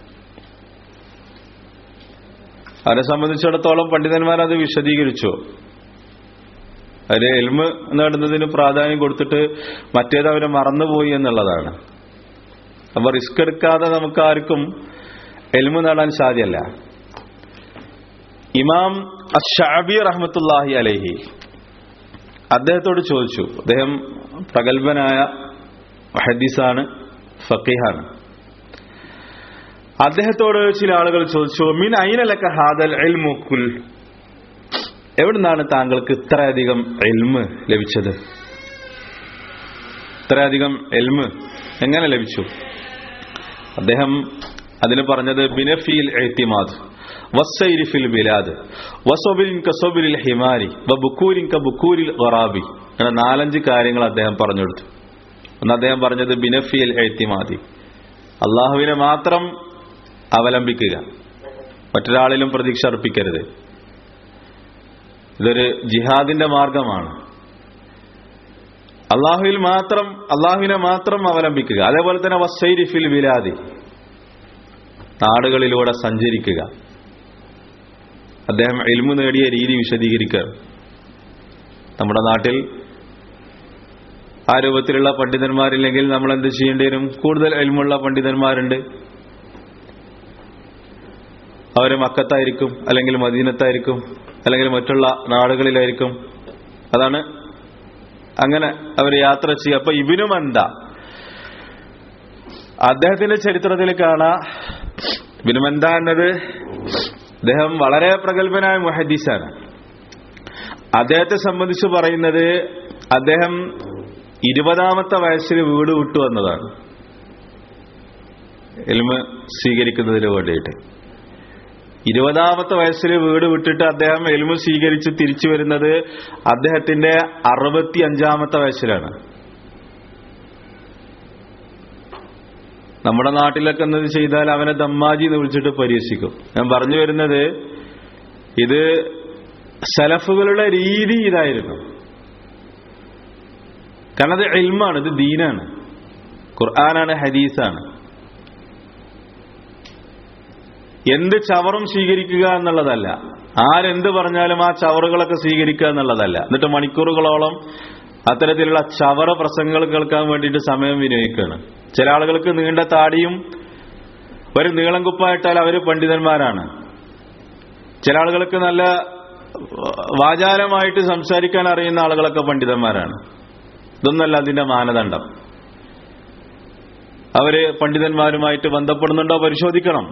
അവരെ സംബന്ധിച്ചിടത്തോളം പണ്ഡിതന്മാർ അത് വിശദീകരിച്ചു അവര് എൽമ് നേടുന്നതിന് പ്രാധാന്യം കൊടുത്തിട്ട് മറ്റേത് അവരെ മറന്നുപോയി എന്നുള്ളതാണ് അപ്പൊ റിസ്ക് എടുക്കാതെ നമുക്ക് ആർക്കും എൽമ് നേടാൻ സാധ്യമല്ല ഇമാം അഷാബി റഹ്മത്തുല്ലാഹി അലഹി അദ്ദേഹത്തോട് ചോദിച്ചു അദ്ദേഹം പ്രഗത്ഭനായ ഹദീസാണ് ഫക്കീഹാണ് അദ്ദേഹത്തോട് ചില ആളുകൾ ചോദിച്ചു മിൻ അയിനലക്ക ഹാദൽ എൽമുക്കുൽ എവിടുന്നാണ് താങ്കൾക്ക് ഇത്രയധികം എൽമ് ലഭിച്ചത് ഇത്രയധികം എൽമ് എങ്ങനെ ലഭിച്ചു അദ്ദേഹം അതിന് പറഞ്ഞത് ബിനഫിൽ എഴുത്തിമാദ് വസ്സൈരി ഫിൽ ബിലാദ് വസൊബിലിൻ കസൊബിലിൽ ഹിമാരി ബുക്കൂരിൻ ക ബുക്കൂരിൽ ഖറാബി അങ്ങനെ നാലഞ്ച് കാര്യങ്ങൾ അദ്ദേഹം പറഞ്ഞു കൊടുത്തു ഒന്ന് അദ്ദേഹം പറഞ്ഞത് ബിനഫിൽ എഴുത്തിമാദി അള്ളാഹുവിനെ മാത്രം അവലംബിക്കുക മറ്റൊരാളിലും പ്രതീക്ഷ അർപ്പിക്കരുത് ഇതൊരു ജിഹാദിന്റെ മാർഗമാണ് അള്ളാഹുവിൽ മാത്രം അള്ളാഹുവിനെ മാത്രം അവലംബിക്കുക അതേപോലെ തന്നെ വസൈരി ഫിൽ ബിലാദി നാടുകളിലൂടെ സഞ്ചരിക്കുക അദ്ദേഹം എൽമു നേടിയ രീതി വിശദീകരിക്കുക നമ്മുടെ നാട്ടിൽ ആ രൂപത്തിലുള്ള പണ്ഡിതന്മാരില്ലെങ്കിൽ നമ്മൾ എന്ത് ചെയ്യേണ്ടി വരും കൂടുതൽ എൽമുള്ള പണ്ഡിതന്മാരുണ്ട് അവര് മക്കത്തായിരിക്കും അല്ലെങ്കിൽ മദീനത്തായിരിക്കും അല്ലെങ്കിൽ മറ്റുള്ള നാടുകളിലായിരിക്കും അതാണ് അങ്ങനെ അവർ യാത്ര ചെയ്യുക അപ്പൊ ഇവനും എന്താ അദ്ദേഹത്തിന്റെ ചരിത്രത്തിൽ കാണാ ബിനുമന്ത എന്നത് അദ്ദേഹം വളരെ പ്രഗത്ഭനായ മുഹദീസാണ് അദ്ദേഹത്തെ സംബന്ധിച്ച് പറയുന്നത് അദ്ദേഹം ഇരുപതാമത്തെ വയസ്സിൽ വീട് വിട്ടു വന്നതാണ് എൽമ സ്വീകരിക്കുന്നതിന് വേണ്ടിയിട്ട് ഇരുപതാമത്തെ വയസ്സിൽ വീട് വിട്ടിട്ട് അദ്ദേഹം എൽമു സ്വീകരിച്ച് തിരിച്ചു വരുന്നത് അദ്ദേഹത്തിന്റെ അറുപത്തി അഞ്ചാമത്തെ വയസ്സിലാണ് നമ്മുടെ നാട്ടിലൊക്കെ എന്നത് ചെയ്താൽ അവനെ ദമ്മാജി എന്ന് വിളിച്ചിട്ട് പരിഹസിക്കും ഞാൻ പറഞ്ഞു വരുന്നത് ഇത് സലഫുകളുടെ രീതി ഇതായിരുന്നു കാരണം അത് എൽമാണ് ഇത് ദീനാണ് ഖുർആനാണ് ഹദീസാണ് എന്ത് ചവറും സ്വീകരിക്കുക എന്നുള്ളതല്ല ആരെന്ത് പറഞ്ഞാലും ആ ചവറുകളൊക്കെ സ്വീകരിക്കുക എന്നുള്ളതല്ല എന്നിട്ട് മണിക്കൂറുകളോളം അത്തരത്തിലുള്ള ചവറ പ്രസംഗങ്ങൾ കേൾക്കാൻ വേണ്ടിയിട്ട് സമയം വിനിയോഗിക്കുകയാണ് ചില ആളുകൾക്ക് നീണ്ട താടിയും ഒരു നീളം കുപ്പായിട്ടാൽ അവർ പണ്ഡിതന്മാരാണ് ചില ആളുകൾക്ക് നല്ല വാചാലമായിട്ട് സംസാരിക്കാൻ അറിയുന്ന ആളുകളൊക്കെ പണ്ഡിതന്മാരാണ് ഇതൊന്നല്ല അതിന്റെ മാനദണ്ഡം അവര് പണ്ഡിതന്മാരുമായിട്ട് ബന്ധപ്പെടുന്നുണ്ടോ പരിശോധിക്കണം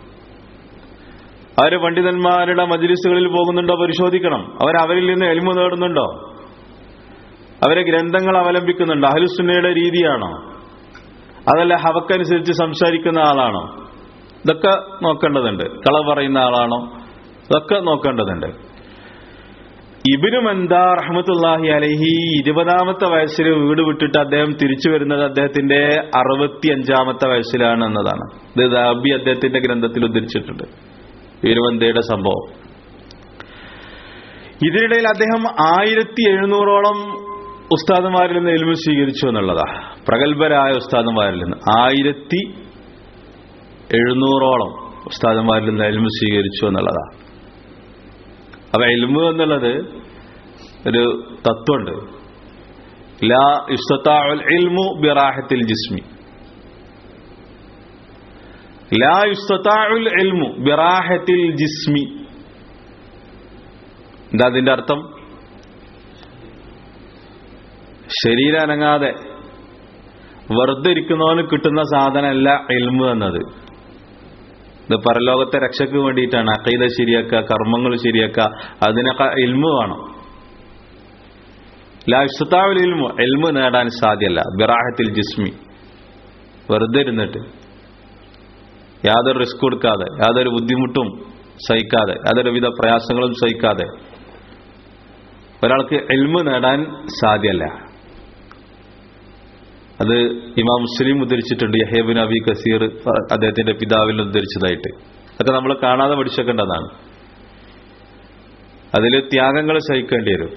അവര് പണ്ഡിതന്മാരുടെ മജിലിസുകളിൽ പോകുന്നുണ്ടോ പരിശോധിക്കണം അവർ അവരിൽ നിന്ന് എൽമു നേടുന്നുണ്ടോ അവരെ ഗ്രന്ഥങ്ങൾ അവലംബിക്കുന്നുണ്ടോ അഹലുസുന്നയുടെ രീതിയാണോ അതല്ല ഹവക്കനുസരിച്ച് സംസാരിക്കുന്ന ആളാണോ ഇതൊക്കെ നോക്കേണ്ടതുണ്ട് കള പറയുന്ന ആളാണോ ഇതൊക്കെ നോക്കേണ്ടതുണ്ട് ഇബിനു മന്ദാ റഹ്മത്തുല്ലാഹി അലഹി ഇരുപതാമത്തെ വയസ്സിൽ വീട് വിട്ടിട്ട് അദ്ദേഹം തിരിച്ചു വരുന്നത് അദ്ദേഹത്തിന്റെ അറുപത്തി അഞ്ചാമത്തെ വയസ്സിലാണ് എന്നതാണ് ഇത് ദാബി അദ്ദേഹത്തിന്റെ ഗ്രന്ഥത്തിൽ ഉദ്ധരിച്ചിട്ടുണ്ട് ഇരുവന്തയുടെ സംഭവം ഇതിനിടയിൽ അദ്ദേഹം ആയിരത്തി എഴുന്നൂറോളം ഉസ്താദുമാരിൽ നിന്ന് എൽമു സ്വീകരിച്ചു എന്നുള്ളതാ പ്രഗത്ഭരായ ഉസ്താദുമാരിൽ നിന്ന് ആയിരത്തി എഴുന്നൂറോളം ഉസ്താദുമാരിൽ നിന്ന് എൽമു സ്വീകരിച്ചു എന്നുള്ളതാ അപ്പൊ എൽമു എന്നുള്ളത് ഒരു തത്വമുണ്ട് ലാ യുസ്തത്താഉൽ ഇൽമു ബിറാഹത്തിൽ ജിസ്മി ലാ യുസ്തത്താഉൽ ഇൽമു ബിറാഹത്തിൽ ജിസ്മി എന്താ അതിന്റെ അർത്ഥം ശരീരം അനങ്ങാതെ വെറുതെ ഇരിക്കുന്നവന് കിട്ടുന്ന സാധനമല്ല എൽമു എന്നത് ഇത് പരലോകത്തെ രക്ഷയ്ക്ക് വേണ്ടിയിട്ടാണ് അക്കൈത ശരിയാക്കുക കർമ്മങ്ങൾ ശരിയാക്കുക അതിനൊക്കെ എൽമു വേണം ലാസ്താവിൽ എൽമു എൽമു നേടാൻ സാധ്യല്ല ബിറാഹത്തിൽ ജിസ്മി വെറുതെ ഇരുന്നിട്ട് യാതൊരു റിസ്ക് കൊടുക്കാതെ യാതൊരു ബുദ്ധിമുട്ടും സഹിക്കാതെ യാതൊരു വിധ പ്രയാസങ്ങളും സഹിക്കാതെ ഒരാൾക്ക് എൽമ് നേടാൻ സാധ്യല്ല അത് ഇമാം മുസ്ലിം ഉദ്ധരിച്ചിട്ടുണ്ട് യഹേബിൻ അബി കസീർ അദ്ദേഹത്തിന്റെ പിതാവിൽ ഉദ്ധരിച്ചതായിട്ട് അതൊക്കെ നമ്മൾ കാണാതെ പഠിച്ചേക്കേണ്ടതാണ് അതിൽ ത്യാഗങ്ങൾ സഹിക്കേണ്ടി വരും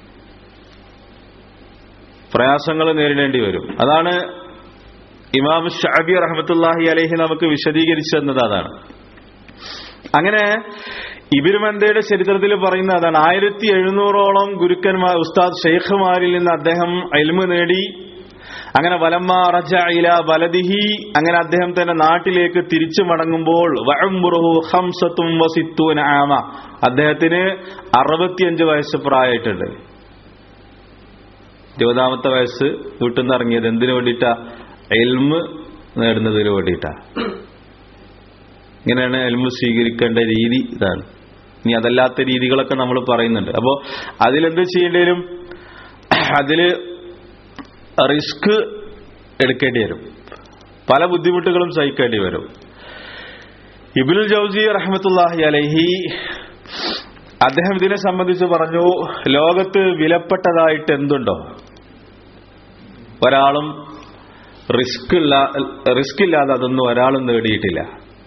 പ്രയാസങ്ങൾ നേരിടേണ്ടി വരും അതാണ് ഇമാം ഷാബി റഹമത്തുല്ലാഹി അലഹി നമുക്ക് വിശദീകരിച്ചു തന്നത് അതാണ് അങ്ങനെ ഇബിരുമന്തയുടെ ചരിത്രത്തിൽ പറയുന്ന അതാണ് ആയിരത്തി എഴുന്നൂറോളം ഗുരുക്കന്മാർ ഉസ്താദ് ഷെയ്ഖുമാരിൽ നിന്ന് അദ്ദേഹം അൽമു നേടി അങ്ങനെ വലമ്മ റജ ഇല ബലദിഹി അങ്ങനെ അദ്ദേഹം തന്റെ നാട്ടിലേക്ക് തിരിച്ചു മടങ്ങുമ്പോൾ വഅംറുഹു ഖംസത്തും വസിത്തൂന ആമ അദ്ദേഹത്തിന് അറുപത്തിയഞ്ച് വയസ്സ് പ്രായമായിട്ടുണ്ട് ഇരുപതാമത്തെ വയസ്സ് വീട്ടിൽ നിന്ന് ഇറങ്ങിയത് എന്തിനു വേണ്ടിയിട്ടാ എൽമ് നേടുന്നതിന് വേണ്ടിയിട്ടാ ഇങ്ങനെയാണ് എൽമ് സ്വീകരിക്കേണ്ട രീതി ഇതാണ് ഇനി അതല്ലാത്ത രീതികളൊക്കെ നമ്മൾ പറയുന്നുണ്ട് അപ്പോ അതിലെന്ത് ചെയ്യേണ്ടി വരും അതില് റിസ്ക് എടുക്കേണ്ടി വരും പല ബുദ്ധിമുട്ടുകളും സഹിക്കേണ്ടി വരും ഇബിനുൽ ജൗസി റഹ്മത്തുല്ലാഹി അലൈഹി അദ്ദേഹം ഇതിനെ സംബന്ധിച്ച് പറഞ്ഞു ലോകത്ത് വിലപ്പെട്ടതായിട്ട് എന്തുണ്ടോ ഒരാളും റിസ്ക് ഇല്ല റിസ്ക് ഇല്ലാതെ അതൊന്നും ഒരാളും നേടിയിട്ടില്ല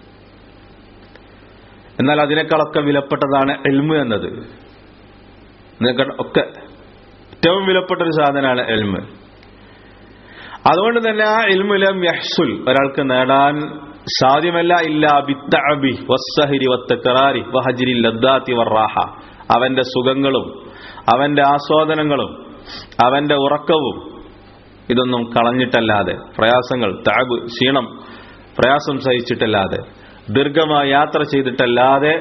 എന്നാൽ അതിനേക്കാളൊക്കെ വിലപ്പെട്ടതാണ് എൽമ് എന്നത് ഇതിനേക്കാൾ ഒക്കെ ഏറ്റവും വിലപ്പെട്ട ഒരു സാധനമാണ് എൽമ് അതുകൊണ്ട് തന്നെ ആ എൽമുലം യഹ്സുൽ ഒരാൾക്ക് നേടാൻ സാധ്യമല്ല ഇല്ല ബിത്തഅബി വസ്സഹിരി വത്തക്കറാരി വഹജിരി ലദ്ദാത്തി വറാഹ അവന്റെ സുഖങ്ങളും അവന്റെ ആസ്വാദനങ്ങളും അവന്റെ ഉറക്കവും ഇതൊന്നും കളഞ്ഞിട്ടല്ലാതെ പ്രയാസങ്ങൾ താബ് ക്ഷീണം പ്രയാസം സഹിച്ചിട്ടല്ലാതെ ദീർഘമായ യാത്ര ചെയ്തിട്ടല്ലാതെ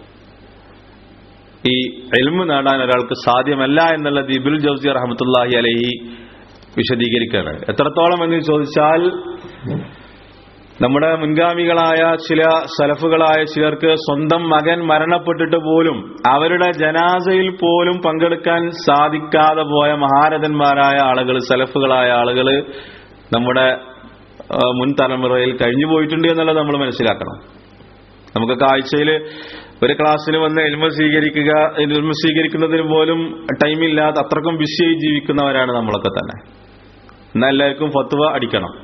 ഈ എൽമ് നേടാൻ ഒരാൾക്ക് സാധ്യമല്ല എന്നുള്ളത് ഇബുൽ ജൗസി റഹമത്തുല്ലാഹി അലഹി വിശദീകരിക്കുകയാണ് എത്രത്തോളം എന്ന് ചോദിച്ചാൽ നമ്മുടെ മുൻഗാമികളായ ചില സലഫുകളായ ചിലർക്ക് സ്വന്തം മകൻ മരണപ്പെട്ടിട്ട് പോലും അവരുടെ ജനാസയിൽ പോലും പങ്കെടുക്കാൻ സാധിക്കാതെ പോയ മഹാരഥന്മാരായ ആളുകൾ സലഫുകളായ ആളുകൾ നമ്മുടെ മുൻ തലമുറയിൽ കഴിഞ്ഞു പോയിട്ടുണ്ട് എന്നുള്ളത് നമ്മൾ മനസ്സിലാക്കണം നമുക്ക് കാഴ്ചയിൽ ഒരു ക്ലാസ്സിൽ വന്ന് എൽമ സ്വീകരിക്കുക എൽമ സ്വീകരിക്കുന്നതിന് പോലും ടൈമില്ലാതെ അത്രക്കും ബിസിയായി ജീവിക്കുന്നവരാണ് നമ്മളൊക്കെ തന്നെ എന്നാൽ എല്ലാവർക്കും ഫത്വ അടിക്കണം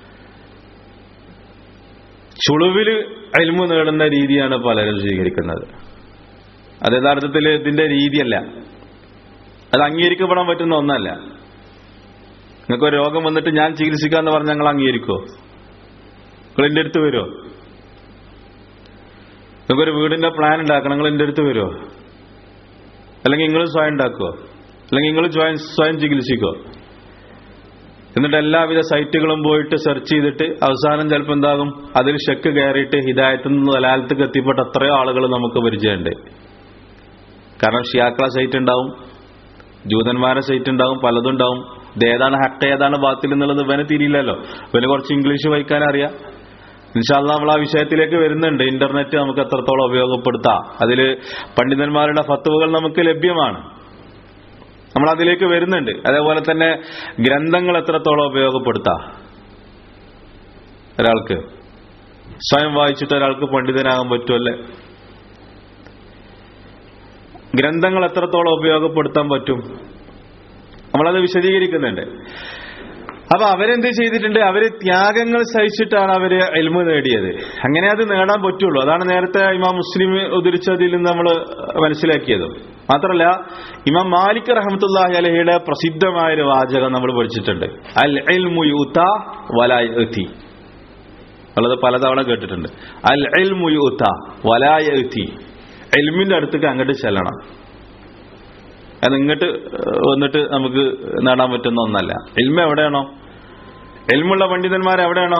ചുളുവിൽ എൽമ നേടുന്ന രീതിയാണ് പലരും സ്വീകരിക്കുന്നത് അത് യഥാർത്ഥത്തിൽ ഇതിന്റെ രീതിയല്ല അത് അംഗീകരിക്കപ്പെടാൻ പറ്റുന്ന ഒന്നല്ല നിങ്ങൾക്ക് ഒരു രോഗം വന്നിട്ട് ഞാൻ ചികിത്സിക്കാന്ന് പറഞ്ഞാൽ ഞങ്ങൾ അംഗീകരിക്കുമോ നിങ്ങൾ എൻ്റെ അടുത്ത് വരുമോ നിങ്ങൾക്കൊരു വീടിന്റെ പ്ലാൻ ഉണ്ടാക്കണം നിങ്ങൾ എൻ്റെ അടുത്ത് വരുമോ അല്ലെങ്കിൽ നിങ്ങൾ സ്വയം ഉണ്ടാക്കുമോ അല്ലെങ്കിൽ നിങ്ങൾ സ്വയം സ്വയം ചികിത്സിക്കോ എന്നിട്ട് എല്ലാവിധ സൈറ്റുകളും പോയിട്ട് സെർച്ച് ചെയ്തിട്ട് അവസാനം ചിലപ്പോൾ എന്താകും അതിൽ ഷെക്ക് കയറിയിട്ട് ഹിദായത്തിൽ നിന്ന് ദലാലത്തേക്ക് എത്തിപ്പെട്ട എത്രയോ ആളുകൾ നമുക്ക് പരിചയമുണ്ട് കാരണം ഷിയാക്കള സൈറ്റ് ഉണ്ടാവും ജൂതന്മാരെ സൈറ്റ് ഉണ്ടാവും പലതും ഉണ്ടാവും ഇത് ഏതാണ് ഹക്ക് ഏതാണ് ബാത്തിൽ എന്നുള്ളത് ഇവന് തിരിയില്ലല്ലോ ഇവന് കുറച്ച് ഇംഗ്ലീഷ് വായിക്കാൻ അറിയാം ഇൻഷാല്ല നമ്മൾ ആ വിഷയത്തിലേക്ക് വരുന്നുണ്ട് ഇന്റർനെറ്റ് നമുക്ക് എത്രത്തോളം ഉപയോഗപ്പെടുത്താം അതിൽ പണ്ഡിതന്മാരുടെ ഫത്തുവകൾ നമുക്ക് ലഭ്യമാണ് നമ്മൾ അതിലേക്ക് വരുന്നുണ്ട് അതേപോലെ തന്നെ ഗ്രന്ഥങ്ങൾ എത്രത്തോളം ഉപയോഗപ്പെടുത്താം ഒരാൾക്ക് സ്വയം വായിച്ചിട്ട് ഒരാൾക്ക് പണ്ഡിതനാകാൻ പറ്റുമല്ലേ ഗ്രന്ഥങ്ങൾ എത്രത്തോളം ഉപയോഗപ്പെടുത്താൻ പറ്റും നമ്മളത് വിശദീകരിക്കുന്നുണ്ട് അപ്പൊ അവരെന്ത് ചെയ്തിട്ടുണ്ട് അവര് ത്യാഗങ്ങൾ സഹിച്ചിട്ടാണ് അവര് എൽമ നേടിയത് അങ്ങനെ അത് നേടാൻ പറ്റുള്ളൂ അതാണ് നേരത്തെ ഇമാം മുസ്ലിം ഉദ്ധരിച്ചതിൽ നിന്ന് നമ്മൾ മനസ്സിലാക്കിയത് മാത്രമല്ല ഇമാം മാലിക് റഹമത്തുല്ലാഹി അലഹിയുടെ പ്രസിദ്ധമായ ഒരു വാചകം നമ്മൾ പഠിച്ചിട്ടുണ്ട് അൽ എൽമു യൂത്ത വലായത്തി ഉള്ളത് പലതവണ കേട്ടിട്ടുണ്ട് അൽ എൽമു യൂത്ത വലായത്തി എൽമിന്റെ അടുത്തേക്ക് അങ്ങോട്ട് ചെല്ലണം അത് ഇങ്ങോട്ട് വന്നിട്ട് നമുക്ക് നേടാൻ പറ്റുന്ന ഒന്നല്ല എൽമ എവിടെയാണോ എൽമുള്ള പണ്ഡിതന്മാർ എവിടെയാണോ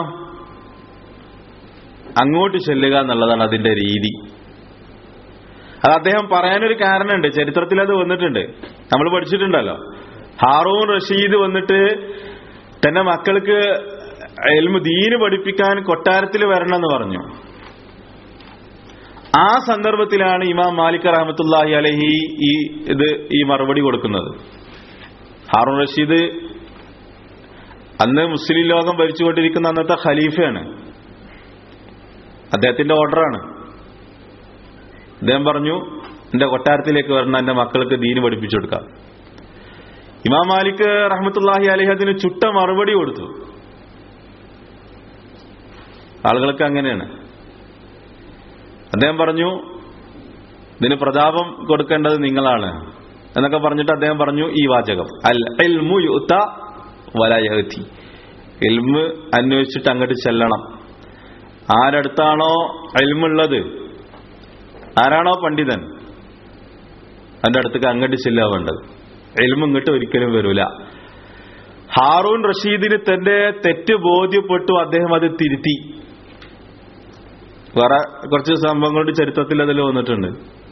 അങ്ങോട്ട് ചെല്ലുക എന്നുള്ളതാണ് അതിന്റെ രീതി അത് അദ്ദേഹം പറയാനൊരു കാരണമുണ്ട് ചരിത്രത്തിൽ അത് വന്നിട്ടുണ്ട് നമ്മൾ പഠിച്ചിട്ടുണ്ടല്ലോ ഹാറൂൺ റഷീദ് വന്നിട്ട് തന്റെ മക്കൾക്ക് എൽമു ദീന് പഠിപ്പിക്കാൻ കൊട്ടാരത്തിൽ വരണം എന്ന് പറഞ്ഞു ആ സന്ദർഭത്തിലാണ് ഇമാം മാലിക് റഹമത്തുല്ലാഹി അലഹി ഈ ഇത് ഈ മറുപടി കൊടുക്കുന്നത് ഹാറൂൺ റഷീദ് അന്ന് മുസ്ലിം ലോകം ഭരിച്ചുകൊണ്ടിരിക്കുന്ന അന്നത്തെ ഖലീഫയാണ് അദ്ദേഹത്തിന്റെ ഓർഡറാണ് അദ്ദേഹം പറഞ്ഞു എന്റെ കൊട്ടാരത്തിലേക്ക് വരണം എന്റെ മക്കൾക്ക് ദീന് പഠിപ്പിച്ചു കൊടുക്കാം ഇമാം മാലിക് റഹമത്തുല്ലാഹി അലഹി അതിന് ചുട്ട മറുപടി കൊടുത്തു ആളുകൾക്ക് അങ്ങനെയാണ് അദ്ദേഹം പറഞ്ഞു ഇതിന് പ്രതാപം കൊടുക്കേണ്ടത് നിങ്ങളാണ് എന്നൊക്കെ പറഞ്ഞിട്ട് അദ്ദേഹം പറഞ്ഞു ഈ വാചകം അൽ എൽമു യുത്ത വലയഹത്തി എൽമ് അന്വേഷിച്ചിട്ട് അങ്ങോട്ട് ചെല്ലണം ആരടുത്താണോ എൽമുള്ളത് ആരാണോ പണ്ഡിതൻ അതിന്റെ അടുത്തേക്ക് അങ്ങോട്ട് ചെല്ലുക വേണ്ടത് എൽമ് ഇങ്ങോട്ട് ഒരിക്കലും വരൂല ഹാറൂൺ റഷീദിന് തന്റെ തെറ്റ് ബോധ്യപ്പെട്ടു അദ്ദേഹം അത് തിരുത്തി വേറെ കുറച്ച് സംഭവങ്ങളുടെ ചരിത്രത്തിൽ അതിൽ വന്നിട്ടുണ്ട്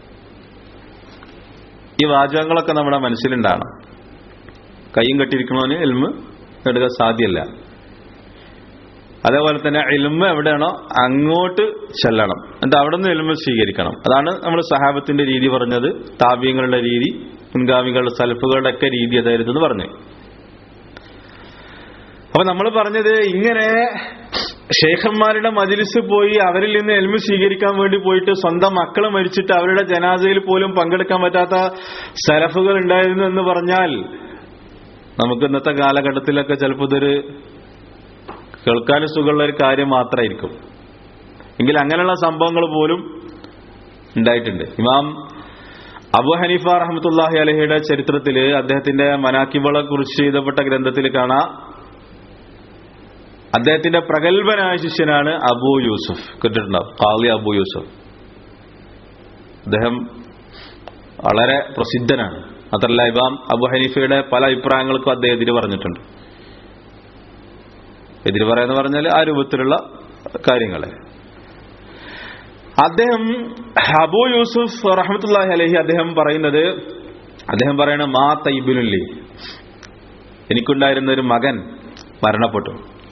ഈ വാചകങ്ങളൊക്കെ നമ്മുടെ മനസ്സിലുണ്ടാണ് കയ്യും കെട്ടിയിരിക്കണവന് എൽമ് എടുക്കാൻ സാധ്യമല്ല അതേപോലെ തന്നെ എൽമ് എവിടെയാണോ അങ്ങോട്ട് ചെല്ലണം എന്നിട്ട് അവിടെ നിന്ന് എൽമ് സ്വീകരിക്കണം അതാണ് നമ്മൾ സഹാബത്തിന്റെ രീതി പറഞ്ഞത് താപ്യങ്ങളുടെ രീതി മുൻഗാമികളുടെ സൽഫുകളുടെ ഒക്കെ രീതി അതായിരുന്നു എന്ന് പറഞ്ഞു അപ്പൊ നമ്മൾ പറഞ്ഞത് ഇങ്ങനെ ഷെയ്ഖന്മാരുടെ മജിലിസ് പോയി അവരിൽ നിന്ന് എൽമു സ്വീകരിക്കാൻ വേണ്ടി പോയിട്ട് സ്വന്തം മക്കളെ മരിച്ചിട്ട് അവരുടെ ജനാസയിൽ പോലും പങ്കെടുക്കാൻ പറ്റാത്ത സലഫുകൾ ഉണ്ടായിരുന്നു എന്ന് പറഞ്ഞാൽ നമുക്ക് ഇന്നത്തെ കാലഘട്ടത്തിലൊക്കെ ചിലപ്പോൾ ഇതൊരു കേൾക്കാൻ സുഖമുള്ള ഒരു കാര്യം മാത്രമായിരിക്കും എങ്കിൽ അങ്ങനെയുള്ള സംഭവങ്ങൾ പോലും ഉണ്ടായിട്ടുണ്ട് ഇമാം അബു ഹനീഫ റഹമത്തുല്ലാഹി അലഹിയുടെ ചരിത്രത്തിൽ അദ്ദേഹത്തിന്റെ മനാക്കിബളെ കുറിച്ച് എഴുതപ്പെട്ട ഗ്രന്ഥത്തിൽ കാണാം അദ്ദേഹത്തിന്റെ പ്രഗത്ഭനായ ശിഷ്യനാണ് അബു യൂസുഫ് കേട്ടിട്ടുണ്ടാവും കാളി അബു യൂസുഫ് അദ്ദേഹം വളരെ പ്രസിദ്ധനാണ് മാത്രല്ല ഇമാം അബു ഹനീഫയുടെ പല അഭിപ്രായങ്ങൾക്കും അദ്ദേഹം എതിര് പറഞ്ഞിട്ടുണ്ട് എതിര് പറയാന്ന് പറഞ്ഞാൽ ആ രൂപത്തിലുള്ള കാര്യങ്ങളെ അദ്ദേഹം അബു യൂസുഫ് റഹമത്തുല്ലാഹി അലഹി അദ്ദേഹം പറയുന്നത് അദ്ദേഹം പറയണ മാ തൈബിനുല്ലി എനിക്കുണ്ടായിരുന്ന ഒരു മകൻ മരണപ്പെട്ടു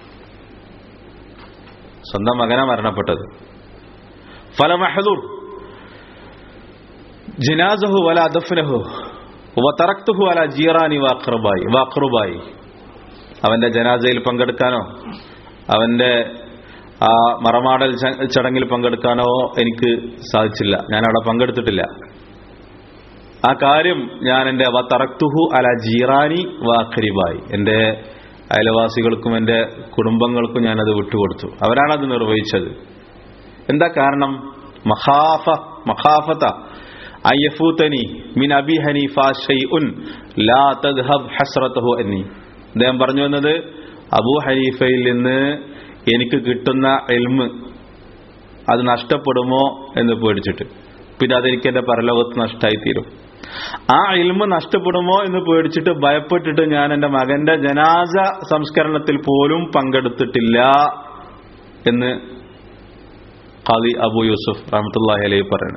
സ്വന്തം മകനാ മരണപ്പെട്ടത് ഫലമഹദൂർ ജിനാസഹു വല അദഫ്നഹു വതറക്തുഹു അല ജീറാനി വാഖറുബായി വാഖറുബായി അവന്റെ ജനാസയിൽ പങ്കെടുക്കാനോ അവന്റെ ആ മറമാടൽ ചടങ്ങിൽ പങ്കെടുക്കാനോ എനിക്ക് സാധിച്ചില്ല ഞാൻ അവിടെ പങ്കെടുത്തിട്ടില്ല ആ കാര്യം ഞാൻ എന്റെ വതറക്തുഹു അല ജീറാനി വാഖരിബായി എന്റെ അയലവാസികൾക്കും എന്റെ കുടുംബങ്ങൾക്കും ഞാനത് വിട്ടുകൊടുത്തു അവരാണത് നിർവഹിച്ചത് എന്താ കാരണം മഖാഫ മഖാഫത അയ്യഫൂത്തനി മിൻ അബി ഹനീഫ ഷൈഉൻ ലാ തദ്ഹബ് ഹസ്റതഹു അന്നി അദ്ദേഹം പറഞ്ഞു വന്നത് അബൂ ഹനീഫയിൽ നിന്ന് എനിക്ക് കിട്ടുന്ന എൽമ് അത് നഷ്ടപ്പെടുമോ എന്ന് പേടിച്ചിട്ട് പിന്നെ അതെനിക്ക് എന്റെ പരലോകത്ത് നഷ്ടമായി തീരും ആ ഇൽമ നഷ്ടപ്പെടുമോ എന്ന് പേടിച്ചിട്ട് ഭയപ്പെട്ടിട്ട് ഞാൻ എന്റെ മകന്റെ ജനാസ സംസ്കരണത്തിൽ പോലും പങ്കെടുത്തിട്ടില്ല എന്ന് ഖാദി അബു യൂസുഫ് റഹമത്തുല്ലാഹി അലൈഹി പറയണു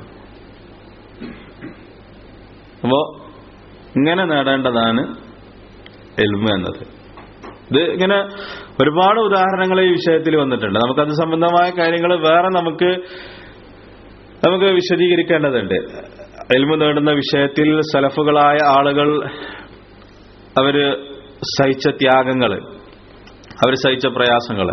അപ്പോ ഇങ്ങനെ നേടേണ്ടതാണ് എൽമ എന്നത് ഇത് ഇങ്ങനെ ഒരുപാട് ഉദാഹരണങ്ങൾ ഈ വിഷയത്തിൽ വന്നിട്ടുണ്ട് നമുക്കത് സംബന്ധമായ കാര്യങ്ങൾ വേറെ നമുക്ക് നമുക്ക് വിശദീകരിക്കേണ്ടതുണ്ട് എൽമ നേടുന്ന വിഷയത്തിൽ സലഫുകളായ ആളുകൾ അവര് സഹിച്ച ത്യാഗങ്ങള് അവർ സഹിച്ച പ്രയാസങ്ങള്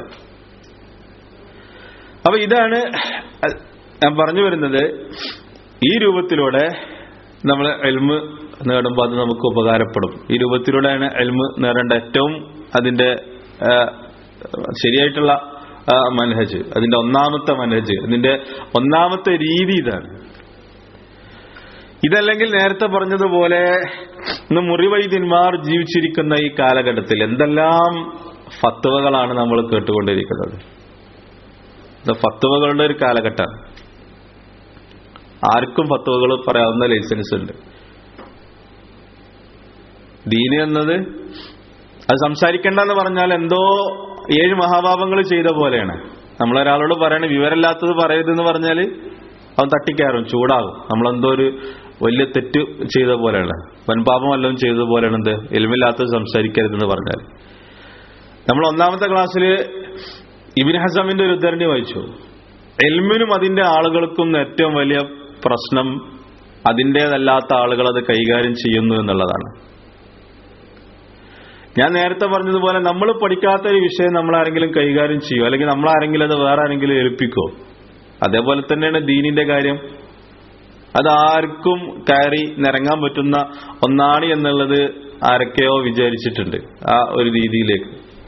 അപ്പൊ ഇതാണ് ഞാൻ പറഞ്ഞു വരുന്നത് ഈ രൂപത്തിലൂടെ നമ്മൾ എൽമ് നേടുമ്പോൾ അത് നമുക്ക് ഉപകാരപ്പെടും ഈ രൂപത്തിലൂടെയാണ് എൽമ് നേടേണ്ട ഏറ്റവും അതിന്റെ ആ, ശരിയായിട്ടുള്ള ആ, മനഹജ് അതിന്റെ ഒന്നാമത്തെ മനഹജ് അതിന്റെ ഒന്നാമത്തെ രീതി ഇതാണ് ഇതല്ലെങ്കിൽ നേരത്തെ പറഞ്ഞതുപോലെ ഇന്ന് മുറിവൈദ്യന്മാർ ജീവിച്ചിരിക്കുന്ന ഈ കാലഘട്ടത്തിൽ എന്തെല്ലാം ഫത്തുവകളാണ് നമ്മൾ കേട്ടുകൊണ്ടിരിക്കുന്നത് ഇത് ഫത്തുവകളുടെ ഒരു കാലഘട്ടമാണ് ആർക്കും ഫത്തുവകൾ പറയാവുന്ന ലൈസൻസ് ഉണ്ട് ദീന് എന്നത് അത് സംസാരിക്കണ്ടെന്ന് പറഞ്ഞാൽ എന്തോ ഏഴ് മഹാപാപങ്ങൾ ചെയ്ത പോലെയാണ് നമ്മളൊരാളോട് പറയണ വിവരമില്ലാത്തത് പറയരുതെന്ന് പറഞ്ഞാൽ അവൻ തട്ടിക്കയറും ചൂടാകും നമ്മളെന്തോ ഒരു വലിയ തെറ്റ് ചെയ്ത പോലെയാണ് വൻപാപം വല്ലതും ചെയ്ത പോലെയാണ് എന്ത് എലുമില്ലാത്തത് സംസാരിക്കരുതെന്ന് പറഞ്ഞാൽ നമ്മൾ ഒന്നാമത്തെ ക്ലാസ്സിൽ ഇബിൻ ഹസമിന്റെ ഒരു ഉദ്ധരണി വായിച്ചു എൽമിനും അതിന്റെ ആളുകൾക്കും ഏറ്റവും വലിയ പ്രശ്നം അതിൻ്റെതല്ലാത്ത ആളുകൾ അത് കൈകാര്യം ചെയ്യുന്നു എന്നുള്ളതാണ് ഞാൻ നേരത്തെ പറഞ്ഞതുപോലെ നമ്മൾ പഠിക്കാത്ത ഒരു വിഷയം നമ്മൾ ആരെങ്കിലും കൈകാര്യം ചെയ്യുമോ അല്ലെങ്കിൽ നമ്മൾ ആരെങ്കിലും അത് വേറെ ആരെങ്കിലും ഏൽപ്പിക്കോ അതേപോലെ തന്നെയാണ് ദീനിന്റെ കാര്യം അത് ആർക്കും കയറി നിരങ്ങാൻ പറ്റുന്ന ഒന്നാണ് എന്നുള്ളത് ആരൊക്കെയോ വിചാരിച്ചിട്ടുണ്ട് ആ ഒരു രീതിയിലേക്ക്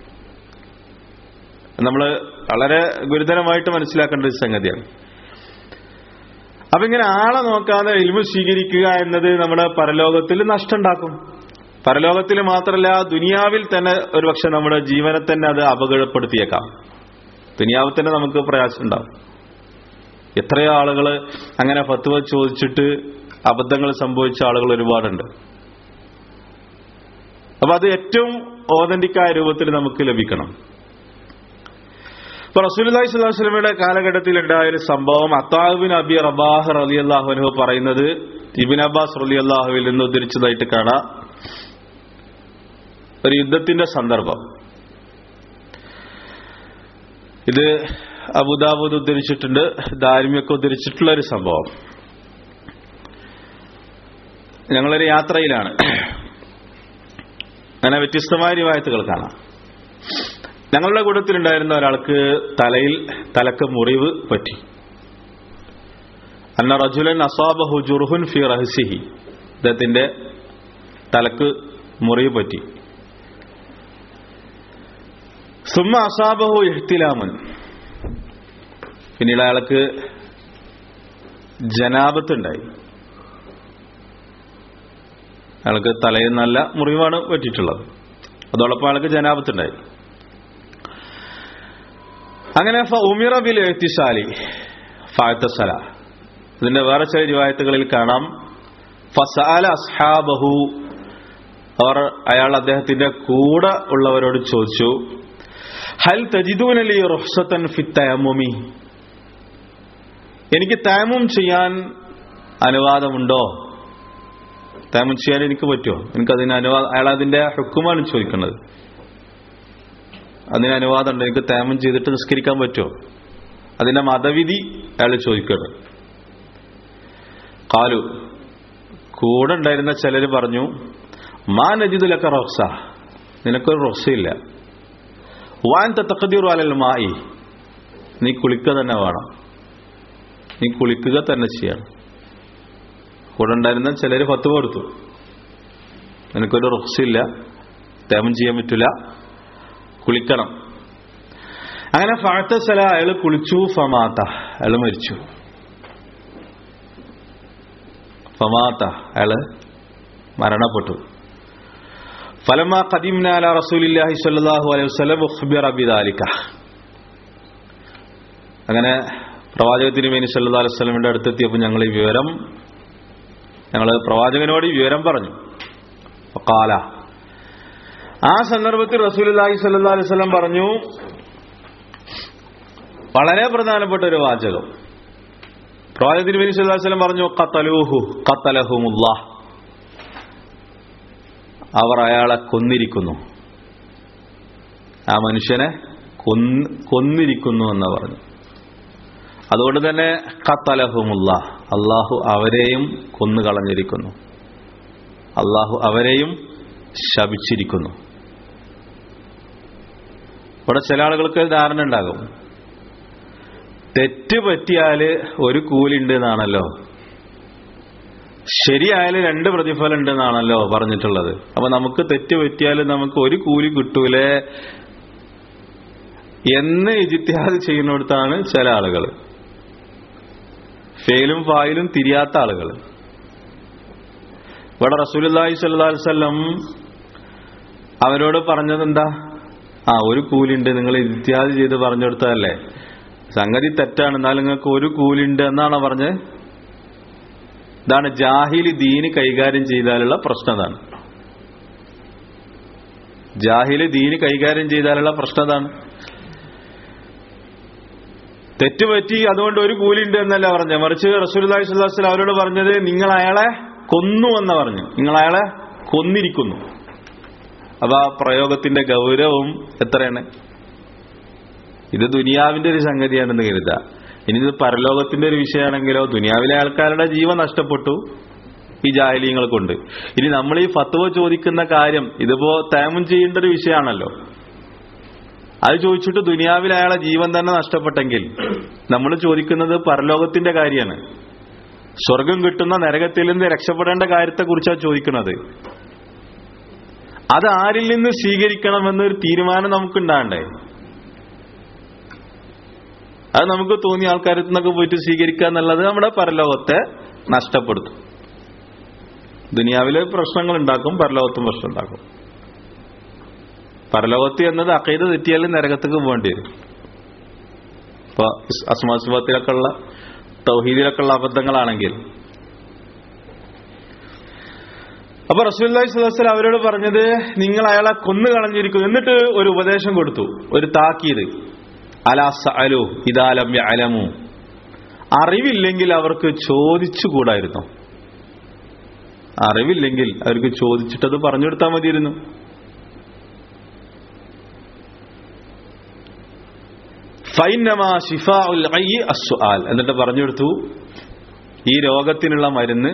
നമ്മൾ വളരെ ഗുരുതരമായിട്ട് മനസ്സിലാക്കേണ്ട ഒരു സംഗതിയാണ് അപ്പൊ ഇങ്ങനെ ആളെ നോക്കാതെ ഇൽമു സ്വീകരിക്കുക എന്നത് നമ്മുടെ പരലോകത്തിൽ നഷ്ടമുണ്ടാക്കും പരലോകത്തിൽ മാത്രമല്ല ദുനിയാവിൽ തന്നെ ഒരുപക്ഷെ നമ്മുടെ ജീവനെ തന്നെ അത് അപകടപ്പെടുത്തിയേക്കാം ദുനിയാവിൽ തന്നെ നമുക്ക് പ്രയാസം ഉണ്ടാവും എത്രയോ ആളുകൾ അങ്ങനെ ഫത്വ ചോദിച്ചിട്ട് അബദ്ധങ്ങൾ സംഭവിച്ച ആളുകൾ ഒരുപാടുണ്ട് അപ്പൊ അത് ഏറ്റവും ഓതന്റിക്കായ രൂപത്തിൽ നമുക്ക് ലഭിക്കണം ഇപ്പൊ റസൂലി സ്വലാസ്ലമയുടെ കാലഘട്ടത്തിൽ ഉണ്ടായ ഒരു സംഭവം അത്താബിൻ അബി റബാഹ് റലി അള്ളാഹുനു പറയുന്നത് ഇബിൻ അബ്ബാസ് റലി അള്ളാഹുവിൽ നിന്ന് ഉദ്ധരിച്ചതായിട്ട് കാണാം ഒരു യുദ്ധത്തിന്റെ സന്ദർഭം ഇത് അബുദാബുദ് ഉദ്ധരിച്ചിട്ടുണ്ട് ദാരിമ്യൊക്കെ ഉദ്ധരിച്ചിട്ടുള്ള ഒരു സംഭവം ഞങ്ങളൊരു യാത്രയിലാണ് അങ്ങനെ വ്യത്യസ്തമായ രൂപായത്തുകൾ കാണാം ഞങ്ങളുടെ കൂട്ടത്തിലുണ്ടായിരുന്ന ഒരാൾക്ക് തലയിൽ തലക്ക് മുറിവ് പറ്റി അന്ന റജുലൻ അസാബഹു ജുർഹുൻ ഫി റഹസിഹി അദ്ദേഹത്തിന്റെ തലക്ക് മുറിവ് പറ്റി സുമ അസാബഹു ഇഹ്തിലാമൻ പിന്നീട് അയാൾക്ക് ജനാപത്തുണ്ടായി അയാൾക്ക് തലയിൽ നല്ല മുറിവാണ് പറ്റിയിട്ടുള്ളത് അതോടൊപ്പം അയാൾക്ക് ജനാപത്തുണ്ടായി അങ്ങനെ ഉമിറ ബിൽ എഴുത്തിശാലി ഫായത്തസല ഇതിന്റെ വേറെ ചില രൂപായത്തുകളിൽ കാണാം ഫസാല അസ്ഹാബഹു അവർ അയാൾ അദ്ദേഹത്തിന്റെ കൂടെ ഉള്ളവരോട് ചോദിച്ചു ഹൽ തജിദൂനലി റുഹ്സത്തൻ ഫിത്തയമുമി എനിക്ക് തയമും ചെയ്യാൻ അനുവാദമുണ്ടോ തയമും ചെയ്യാൻ എനിക്ക് പറ്റുമോ എനിക്കതിന് അനുവാദം അയാൾ അതിന്റെ ഹുക്കുമാണ് ചോദിക്കുന്നത് അതിന് അനുവാദമുണ്ട് എനിക്ക് തേമം ചെയ്തിട്ട് നിസ്കരിക്കാൻ പറ്റുമോ അതിന്റെ മതവിധി അയാൾ ചോദിക്കണം കാലു കൂടെ ഉണ്ടായിരുന്ന ചിലര് പറഞ്ഞു മാ നജിദുലക്ക റൊക്സ നിനക്കൊരു റൊക്സയില്ല വാൻ തക്കതീറു അലൽ മായി നീ കുളിക്കുക തന്നെ വേണം നീ കുളിക്കുക തന്നെ ചെയ്യണം കൂടെ ഉണ്ടായിരുന്ന ചിലര് പത്ത് കൊടുത്തു നിനക്കൊരു റൊക്സില്ല തേമം ചെയ്യാൻ പറ്റില്ല കുളിക്കണം അങ്ങനെ ഫാത്തസല അയാൾ കുളിച്ചു ഫമാത്ത അയാൾ മരിച്ചു ഫമാത്ത അയാള് മരണപ്പെട്ടു ഫലമ ഖദീംനാല റസൂലില്ലാഹി സ്വല്ലല്ലാഹു അലൈഹി വസല്ലം ഉഖ്ബിറ ബിദാലിക അങ്ങനെ പ്രവാചക തിരുമേനി സല്ലല്ലാഹു അലൈഹി വസല്ലമയുടെ അടുത്തെത്തിയപ്പോൾ ഞങ്ങൾ ഈ വിവരം ഞങ്ങൾ പ്രവാചകനോട് ഈ വിവരം പറഞ്ഞു കാല ആ സന്ദർഭത്തിൽ റസൂലുള്ളാഹി സ്വല്ലല്ലാഹു അലൈഹി വസല്ലം പറഞ്ഞു വളരെ പ്രധാനപ്പെട്ട ഒരു വാചകം പ്രവാചക തിരുമേനി സല്ലല്ലാഹു അലൈഹി വസല്ലം പറഞ്ഞു ഖത്തലൂഹു ഖത്തലഹുമുല്ലാഹ് അവർ അയാളെ കൊന്നിരിക്കുന്നു ആ മനുഷ്യനെ കൊന്ന് കൊന്നിരിക്കുന്നു എന്ന് പറഞ്ഞു അതുകൊണ്ട് തന്നെ ഖത്തലഹുമുല്ല അള്ളാഹു അവരെയും കൊന്നു കളഞ്ഞിരിക്കുന്നു അള്ളാഹു അവരെയും ശപിച്ചിരിക്കുന്നു ഇവിടെ ചില ആളുകൾക്ക് ധാരണ ഉണ്ടാകും തെറ്റ് പറ്റിയാല് ഒരു കൂലിണ്ട് എന്നാണല്ലോ ശരിയായാലും രണ്ട് പ്രതിഫലം ഉണ്ടെന്നാണല്ലോ പറഞ്ഞിട്ടുള്ളത് അപ്പൊ നമുക്ക് തെറ്റ് പറ്റിയാലും നമുക്ക് ഒരു കൂലി കിട്ടൂലേ എന്ന് ഇജിത്യാദ് ചെയ്യുന്നിടത്താണ് ചില ആളുകൾ ഫെയിലും ഫായിലും തിരിയാത്ത ആളുകൾ ഇവിടെ റസൂലി സല്ലാസ്വല്ലം അവരോട് പറഞ്ഞത് എന്താ ആ ഒരു കൂലിണ്ട് നിങ്ങൾ ഇത്യാദി ചെയ്ത് പറഞ്ഞു കൊടുത്തതല്ലേ സംഗതി തെറ്റാണ് എന്നാൽ നിങ്ങൾക്ക് ഒരു കൂലിണ്ട് എന്നാണോ പറഞ്ഞത് ഇതാണ് ജാഹിലി ദീന് കൈകാര്യം ചെയ്താലുള്ള പ്രശ്നം അതാണ് ജാഹിലി ദീന് കൈകാര്യം ചെയ്താലുള്ള പ്രശ്നം അതാണ് തെറ്റുപറ്റി അതുകൊണ്ട് ഒരു കൂലിണ്ട് എന്നല്ല പറഞ്ഞത് മറിച്ച് റസൂലി സ്വല്ലാസ്ലം അവരോട് പറഞ്ഞത് നിങ്ങൾ അയാളെ കൊന്നു എന്ന് പറഞ്ഞു നിങ്ങൾ അയാളെ കൊന്നിരിക്കുന്നു അപ്പൊ ആ പ്രയോഗത്തിന്റെ ഗൗരവം എത്രയാണ് ഇത് ദുനിയാവിന്റെ ഒരു സംഗതിയാണെന്ന് കരുതുക ഇനി ഇത് പരലോകത്തിന്റെ ഒരു വിഷയമാണെങ്കിലോ ദുനിയാവിലെ ആൾക്കാരുടെ ജീവൻ നഷ്ടപ്പെട്ടു ഈ ജാഹലീങ്ങൾ കൊണ്ട് ഇനി നമ്മൾ ഈ ഫത്വ ചോദിക്കുന്ന കാര്യം ഇതിപ്പോ തേമം ചെയ്യേണ്ട ഒരു വിഷയമാണല്ലോ അത് ചോദിച്ചിട്ട് ദുനിയാവിൽ അയാളെ ജീവൻ തന്നെ നഷ്ടപ്പെട്ടെങ്കിൽ നമ്മൾ ചോദിക്കുന്നത് പരലോകത്തിന്റെ കാര്യമാണ് സ്വർഗം കിട്ടുന്ന നരകത്തിൽ നിന്ന് രക്ഷപ്പെടേണ്ട കാര്യത്തെക്കുറിച്ചാണ് ചോദിക്കുന്നത് അത് ആരിൽ നിന്ന് സ്വീകരിക്കണമെന്നൊരു തീരുമാനം നമുക്കുണ്ടാണ്ടേ അത് നമുക്ക് തോന്നിയ ആൾക്കാരത്തു നിന്നൊക്കെ പോയിട്ട് സ്വീകരിക്കുക എന്നുള്ളത് നമ്മുടെ പരലോകത്തെ നഷ്ടപ്പെടുത്തും ദുനിയാവിലെ പ്രശ്നങ്ങൾ ഉണ്ടാക്കും പരലോകത്തും പ്രശ്നം ഉണ്ടാക്കും പരലോകത്ത് എന്നത് അക്കൈത് തെറ്റിയാലും നരകത്തേക്ക് പോകേണ്ടി വരും ഇപ്പൊ അസ്മാസുബത്തിലൊക്കെ ഉള്ള തൗഹീദിലൊക്കെ ഉള്ള അബദ്ധങ്ങളാണെങ്കിൽ അപ്പൊ റസൂല്ലി സ്വലം അവരോട് പറഞ്ഞത് നിങ്ങൾ അയാളെ കൊന്നു കളഞ്ഞിരിക്കുന്നു എന്നിട്ട് ഒരു ഉപദേശം കൊടുത്തു ഒരു താക്കീത് അലാ സഅലു ഇദാലം അലമു അറിവില്ലെങ്കിൽ അവർക്ക് ചോദിച്ചുകൂടായിരുന്നു അറിവില്ലെങ്കിൽ അവർക്ക് ചോദിച്ചിട്ടത് പറഞ്ഞു കൊടുത്താൽ മതിയിരുന്നു ഫൈനമാ ഷിഫാ ഉൽ അസ്സുആൽ എന്നിട്ട് പറഞ്ഞു കൊടുത്തു ഈ രോഗത്തിനുള്ള മരുന്ന്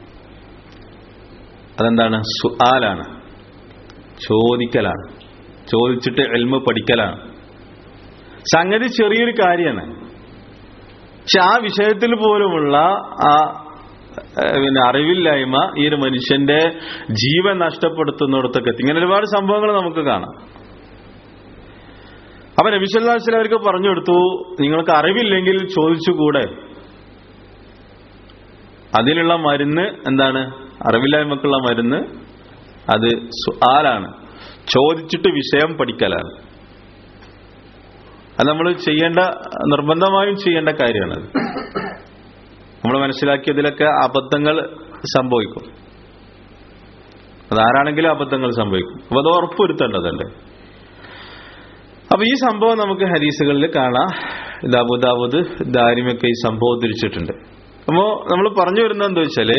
അതെന്താണ് സുആലാണ് ചോദിക്കലാണ് ചോദിച്ചിട്ട് എൽമ പഠിക്കലാണ് സംഗതി ചെറിയൊരു കാര്യമാണ് പക്ഷെ ആ വിഷയത്തിൽ പോലുമുള്ള ആ പിന്നെ അറിവില്ലായ്മ ഈ ഒരു മനുഷ്യന്റെ ജീവൻ നഷ്ടപ്പെടുത്തുന്നിടത്തൊക്കെ എത്തി ഇങ്ങനെ ഒരുപാട് സംഭവങ്ങൾ നമുക്ക് കാണാം അപ്പൊ നബിസ്വല്ലാസ്ലം അവർക്ക് പറഞ്ഞു കൊടുത്തു നിങ്ങൾക്ക് അറിവില്ലെങ്കിൽ ചോദിച്ചുകൂടെ അതിനുള്ള മരുന്ന് എന്താണ് അറിവില്ലായ്മക്കുള്ള മരുന്ന് അത് സുആലാണ് ചോദിച്ചിട്ട് വിഷയം പഠിക്കലാണ് അത് നമ്മൾ ചെയ്യേണ്ട നിർബന്ധമായും ചെയ്യേണ്ട കാര്യമാണ് നമ്മൾ മനസ്സിലാക്കിയതിലൊക്കെ അബദ്ധങ്ങൾ സംഭവിക്കും അതാരാണെങ്കിലും അബദ്ധങ്ങൾ സംഭവിക്കും അപ്പൊ അത് ഉറപ്പുവരുത്തേണ്ടതുണ്ട് അപ്പൊ ഈ സംഭവം നമുക്ക് ഹരീസുകളിൽ കാണാം ഇത് അബുദാബുദ് ദാരിമൊക്കെ ഈ സംഭവം തിരിച്ചിട്ടുണ്ട് അപ്പോ നമ്മൾ പറഞ്ഞു വരുന്നത് എന്താ വെച്ചാല്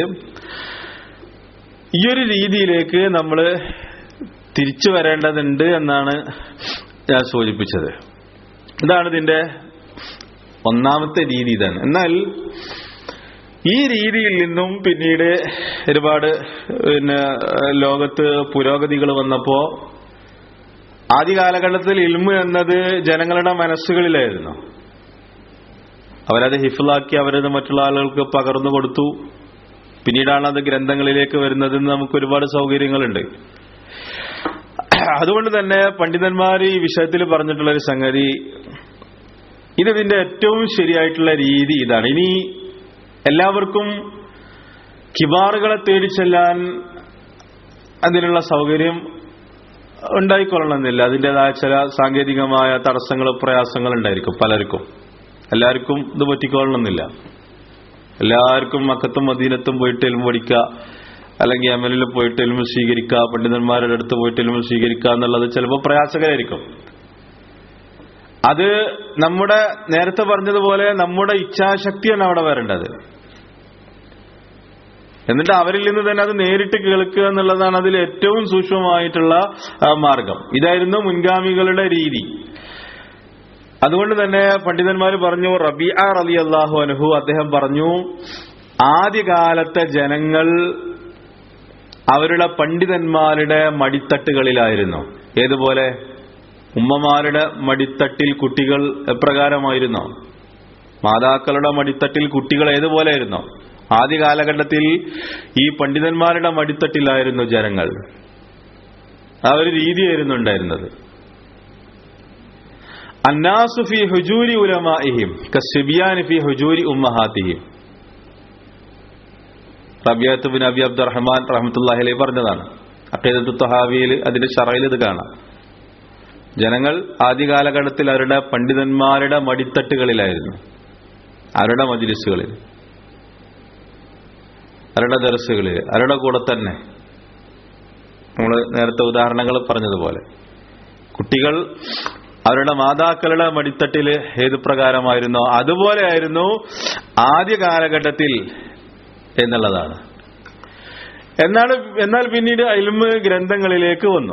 ഈ ഒരു രീതിയിലേക്ക് നമ്മൾ തിരിച്ചു വരേണ്ടതുണ്ട് എന്നാണ് ഞാൻ സൂചിപ്പിച്ചത് ഇതാണ് ഇതിന്റെ ഒന്നാമത്തെ രീതി ഇതാണ് എന്നാൽ ഈ രീതിയിൽ നിന്നും പിന്നീട് ഒരുപാട് പിന്നെ ലോകത്ത് പുരോഗതികൾ വന്നപ്പോ ആദ്യ കാലഘട്ടത്തിൽ ഇൽമു എന്നത് ജനങ്ങളുടെ മനസ്സുകളിലായിരുന്നു അവരത് ഹിഫിലാക്കി അവരത് മറ്റുള്ള ആളുകൾക്ക് പകർന്നു കൊടുത്തു പിന്നീടാണ് അത് ഗ്രന്ഥങ്ങളിലേക്ക് വരുന്നതെന്ന് നമുക്ക് ഒരുപാട് സൗകര്യങ്ങളുണ്ട് അതുകൊണ്ട് തന്നെ പണ്ഡിതന്മാർ ഈ വിഷയത്തിൽ പറഞ്ഞിട്ടുള്ള ഒരു സംഗതി ഇതിന്റെ ഏറ്റവും ശരിയായിട്ടുള്ള രീതി ഇതാണ് ഇനി എല്ലാവർക്കും കിബാറുകളെ തേടി ചെല്ലാൻ അതിനുള്ള സൗകര്യം ഉണ്ടായിക്കൊള്ളണമെന്നില്ല അതിൻ്റെതായ ചില സാങ്കേതികമായ തടസ്സങ്ങൾ പ്രയാസങ്ങൾ ഉണ്ടായിരിക്കും പലർക്കും എല്ലാവർക്കും ഇത് പറ്റിക്കൊള്ളണമെന്നില്ല എല്ലാവർക്കും മക്കത്തും മദീനത്തും പോയിട്ട് എൽമ പഠിക്കുക അല്ലെങ്കിൽ എമലിൽ പോയിട്ട് എൽമ സ്വീകരിക്കുക പണ്ഡിതന്മാരുടെ അടുത്ത് പോയിട്ട് എൽമ സ്വീകരിക്കുക എന്നുള്ളത് ചിലപ്പോൾ പ്രയാസകരായിരിക്കും അത് നമ്മുടെ നേരത്തെ പറഞ്ഞതുപോലെ നമ്മുടെ ഇച്ഛാശക്തിയാണ് അവിടെ വരേണ്ടത് എന്നിട്ട് അവരിൽ നിന്ന് തന്നെ അത് നേരിട്ട് കേൾക്കുക എന്നുള്ളതാണ് അതിൽ ഏറ്റവും സൂക്ഷ്മമായിട്ടുള്ള മാർഗം ഇതായിരുന്നു മുൻഗാമികളുടെ രീതി അതുകൊണ്ട് തന്നെ പണ്ഡിതന്മാർ പറഞ്ഞു റബിയ റലി അള്ളാഹു അനുഹു അദ്ദേഹം പറഞ്ഞു ആദ്യകാലത്തെ ജനങ്ങൾ അവരുടെ പണ്ഡിതന്മാരുടെ മടിത്തട്ടുകളിലായിരുന്നു ഏതുപോലെ ഉമ്മമാരുടെ മടിത്തട്ടിൽ കുട്ടികൾ എപ്രകാരമായിരുന്നോ മാതാക്കളുടെ മടിത്തട്ടിൽ കുട്ടികൾ ഏതുപോലെയായിരുന്നോ ആദ്യ കാലഘട്ടത്തിൽ ഈ പണ്ഡിതന്മാരുടെ മടിത്തട്ടിലായിരുന്നു ജനങ്ങൾ ആ ഒരു രീതിയായിരുന്നു ഉണ്ടായിരുന്നത് അന്നാസു ഫി ഹുജൂരി ഉലമാഇഹിം കസ്ബിയാൻ ഫി ഹുജൂരി ഉമ്മഹാത്തിഹിം റബിയാത്ത് ബിൻ അബി അബ്ദുറഹ്മാൻ റഹ്മത്തുല്ലാഹി അലൈഹി പറഞ്ഞതാണ് അഖീദത്തു തഹാവിയിൽ അതിന്റെ ഷറയിൽ ഇത് കാണാം ജനങ്ങൾ ആദ്യ കാലഘട്ടത്തിൽ അവരുടെ പണ്ഡിതന്മാരുടെ മടിത്തട്ടുകളിലായിരുന്നു അവരുടെ മജിലിസുകളിൽ അവരുടെ ദർസുകളിൽ അവരുടെ കൂടെ തന്നെ നമ്മൾ നേരത്തെ ഉദാഹരണങ്ങൾ പറഞ്ഞതുപോലെ കുട്ടികൾ അവരുടെ മാതാക്കളുടെ മടിത്തട്ടിൽ ഏത് പ്രകാരമായിരുന്നോ അതുപോലെയായിരുന്നു ആദ്യ കാലഘട്ടത്തിൽ എന്നുള്ളതാണ് എന്നാൽ എന്നാൽ പിന്നീട് അൽമ് ഗ്രന്ഥങ്ങളിലേക്ക് വന്നു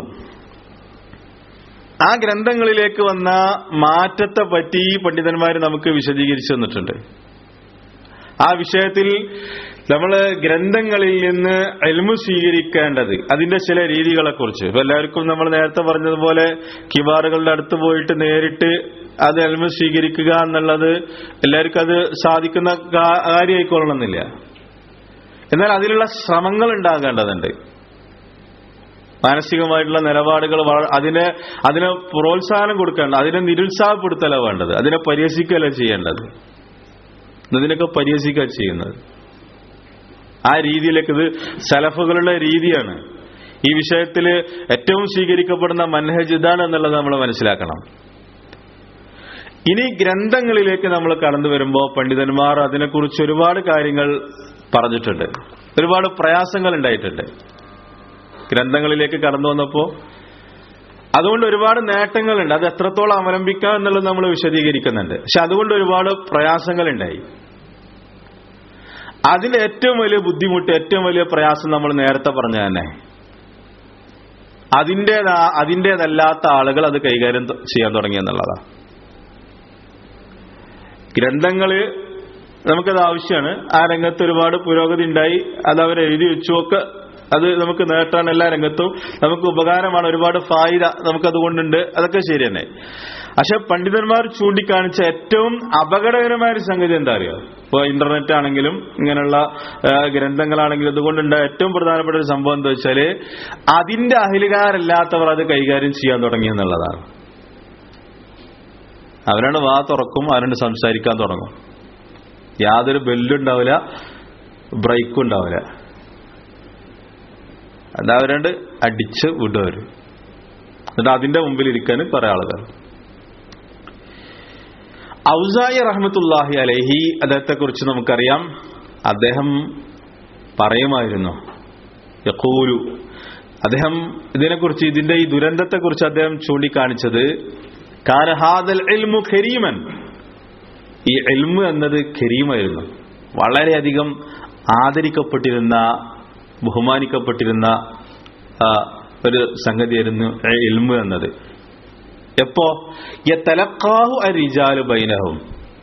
ആ ഗ്രന്ഥങ്ങളിലേക്ക് വന്ന മാറ്റത്തെ പറ്റി പണ്ഡിതന്മാർ നമുക്ക് വിശദീകരിച്ചു തന്നിട്ടുണ്ട് ആ വിഷയത്തിൽ നമ്മൾ ഗ്രന്ഥങ്ങളിൽ നിന്ന് എൽമു സ്വീകരിക്കേണ്ടത് അതിന്റെ ചില രീതികളെ കുറിച്ച് ഇപ്പൊ എല്ലാവർക്കും നമ്മൾ നേരത്തെ പറഞ്ഞതുപോലെ കിബാറുകളുടെ അടുത്ത് പോയിട്ട് നേരിട്ട് അത് എൽമു സ്വീകരിക്കുക എന്നുള്ളത് എല്ലാവർക്കും അത് സാധിക്കുന്ന കാര്യമായിക്കൊള്ളണമെന്നില്ല എന്നാൽ അതിലുള്ള ശ്രമങ്ങൾ ഉണ്ടാകേണ്ടതുണ്ട് മാനസികമായിട്ടുള്ള നിലപാടുകൾ അതിനെ അതിനെ പ്രോത്സാഹനം കൊടുക്കേണ്ട അതിനെ നിരുത്സാഹപ്പെടുത്തല വേണ്ടത് അതിനെ പരിഹസിക്കല ചെയ്യേണ്ടത് ഇതിനൊക്കെ പരിഹസിക്കുക ചെയ്യുന്നത് ആ രീതിയിലേക്ക് ഇത് സലഫുകളുടെ രീതിയാണ് ഈ വിഷയത്തിൽ ഏറ്റവും സ്വീകരിക്കപ്പെടുന്ന മൻഹജ് ഇതാണ് എന്നുള്ളത് നമ്മൾ മനസ്സിലാക്കണം ഇനി ഗ്രന്ഥങ്ങളിലേക്ക് നമ്മൾ കടന്നു വരുമ്പോൾ പണ്ഡിതന്മാർ അതിനെക്കുറിച്ച് ഒരുപാട് കാര്യങ്ങൾ പറഞ്ഞിട്ടുണ്ട് ഒരുപാട് പ്രയാസങ്ങൾ ഉണ്ടായിട്ടുണ്ട് ഗ്രന്ഥങ്ങളിലേക്ക് കടന്നു വന്നപ്പോ അതുകൊണ്ട് ഒരുപാട് നേട്ടങ്ങളുണ്ട് അത് എത്രത്തോളം അവലംബിക്കാം എന്നുള്ളത് നമ്മൾ വിശദീകരിക്കുന്നുണ്ട് പക്ഷെ അതുകൊണ്ട് ഒരുപാട് പ്രയാസങ്ങൾ ഉണ്ടായി അതിന്റെ ഏറ്റവും വലിയ ബുദ്ധിമുട്ട് ഏറ്റവും വലിയ പ്രയാസം നമ്മൾ നേരത്തെ പറഞ്ഞ തന്നെ അതിൻ്റെതാ അതിൻ്റെതല്ലാത്ത ആളുകൾ അത് കൈകാര്യം ചെയ്യാൻ തുടങ്ങി എന്നുള്ളതാണ് ഗ്രന്ഥങ്ങള് നമുക്കത് ആവശ്യമാണ് ആ രംഗത്ത് ഒരുപാട് പുരോഗതി ഉണ്ടായി അത് അവർ എഴുതി വെച്ചു ഒക്കെ അത് നമുക്ക് നേട്ടാണ് എല്ലാ രംഗത്തും നമുക്ക് ഉപകാരമാണ് ഒരുപാട് ഫായിദ നമുക്കതുകൊണ്ടുണ്ട് അതൊക്കെ ശരി തന്നെ പക്ഷെ പണ്ഡിതന്മാർ ചൂണ്ടിക്കാണിച്ച ഏറ്റവും അപകടകരമായ ഒരു സംഗതി എന്താ അറിയോ ഇപ്പോൾ ഇന്റർനെറ്റ് ആണെങ്കിലും ഇങ്ങനെയുള്ള ഗ്രന്ഥങ്ങളാണെങ്കിലും അതുകൊണ്ടുണ്ടായ ഏറ്റവും പ്രധാനപ്പെട്ട ഒരു സംഭവം എന്താ വെച്ചാല് അതിന്റെ അഹിലുകാരല്ലാത്തവർ അത് കൈകാര്യം ചെയ്യാൻ തുടങ്ങി എന്നുള്ളതാണ് അവരാണ് വാ തുറക്കും അവരാണ് സംസാരിക്കാൻ തുടങ്ങും യാതൊരു ബെല്ലുണ്ടാവില്ല ബ്രേക്കും ഉണ്ടാവില്ല അത് അവരണ്ട് അടിച്ച് വിടും അവര് എന്നിട്ട് അതിന്റെ മുമ്പിൽ ഇരിക്കാൻ കുറെ ആളുകൾ ഔസായി റഹ്മത്തുല്ലാഹി അലഹി അദ്ദേഹത്തെ കുറിച്ച് നമുക്കറിയാം അദ്ദേഹം പറയുമായിരുന്നു യക്കൂലു അദ്ദേഹം ഇതിനെക്കുറിച്ച് ഇതിന്റെ ഈ ദുരന്തത്തെക്കുറിച്ച് അദ്ദേഹം ചൂണ്ടിക്കാണിച്ചത് കാനഹാദൽ എൽമു ഖരീമൻ ഈ എൽമു എന്നത് ഖരീമായിരുന്നു വളരെയധികം ആദരിക്കപ്പെട്ടിരുന്ന ബഹുമാനിക്കപ്പെട്ടിരുന്ന ഒരു സംഗതിയായിരുന്നു എൽമു എന്നത് എപ്പോ യത്തലക്കാഹു അരിജാലു ബൈനഹും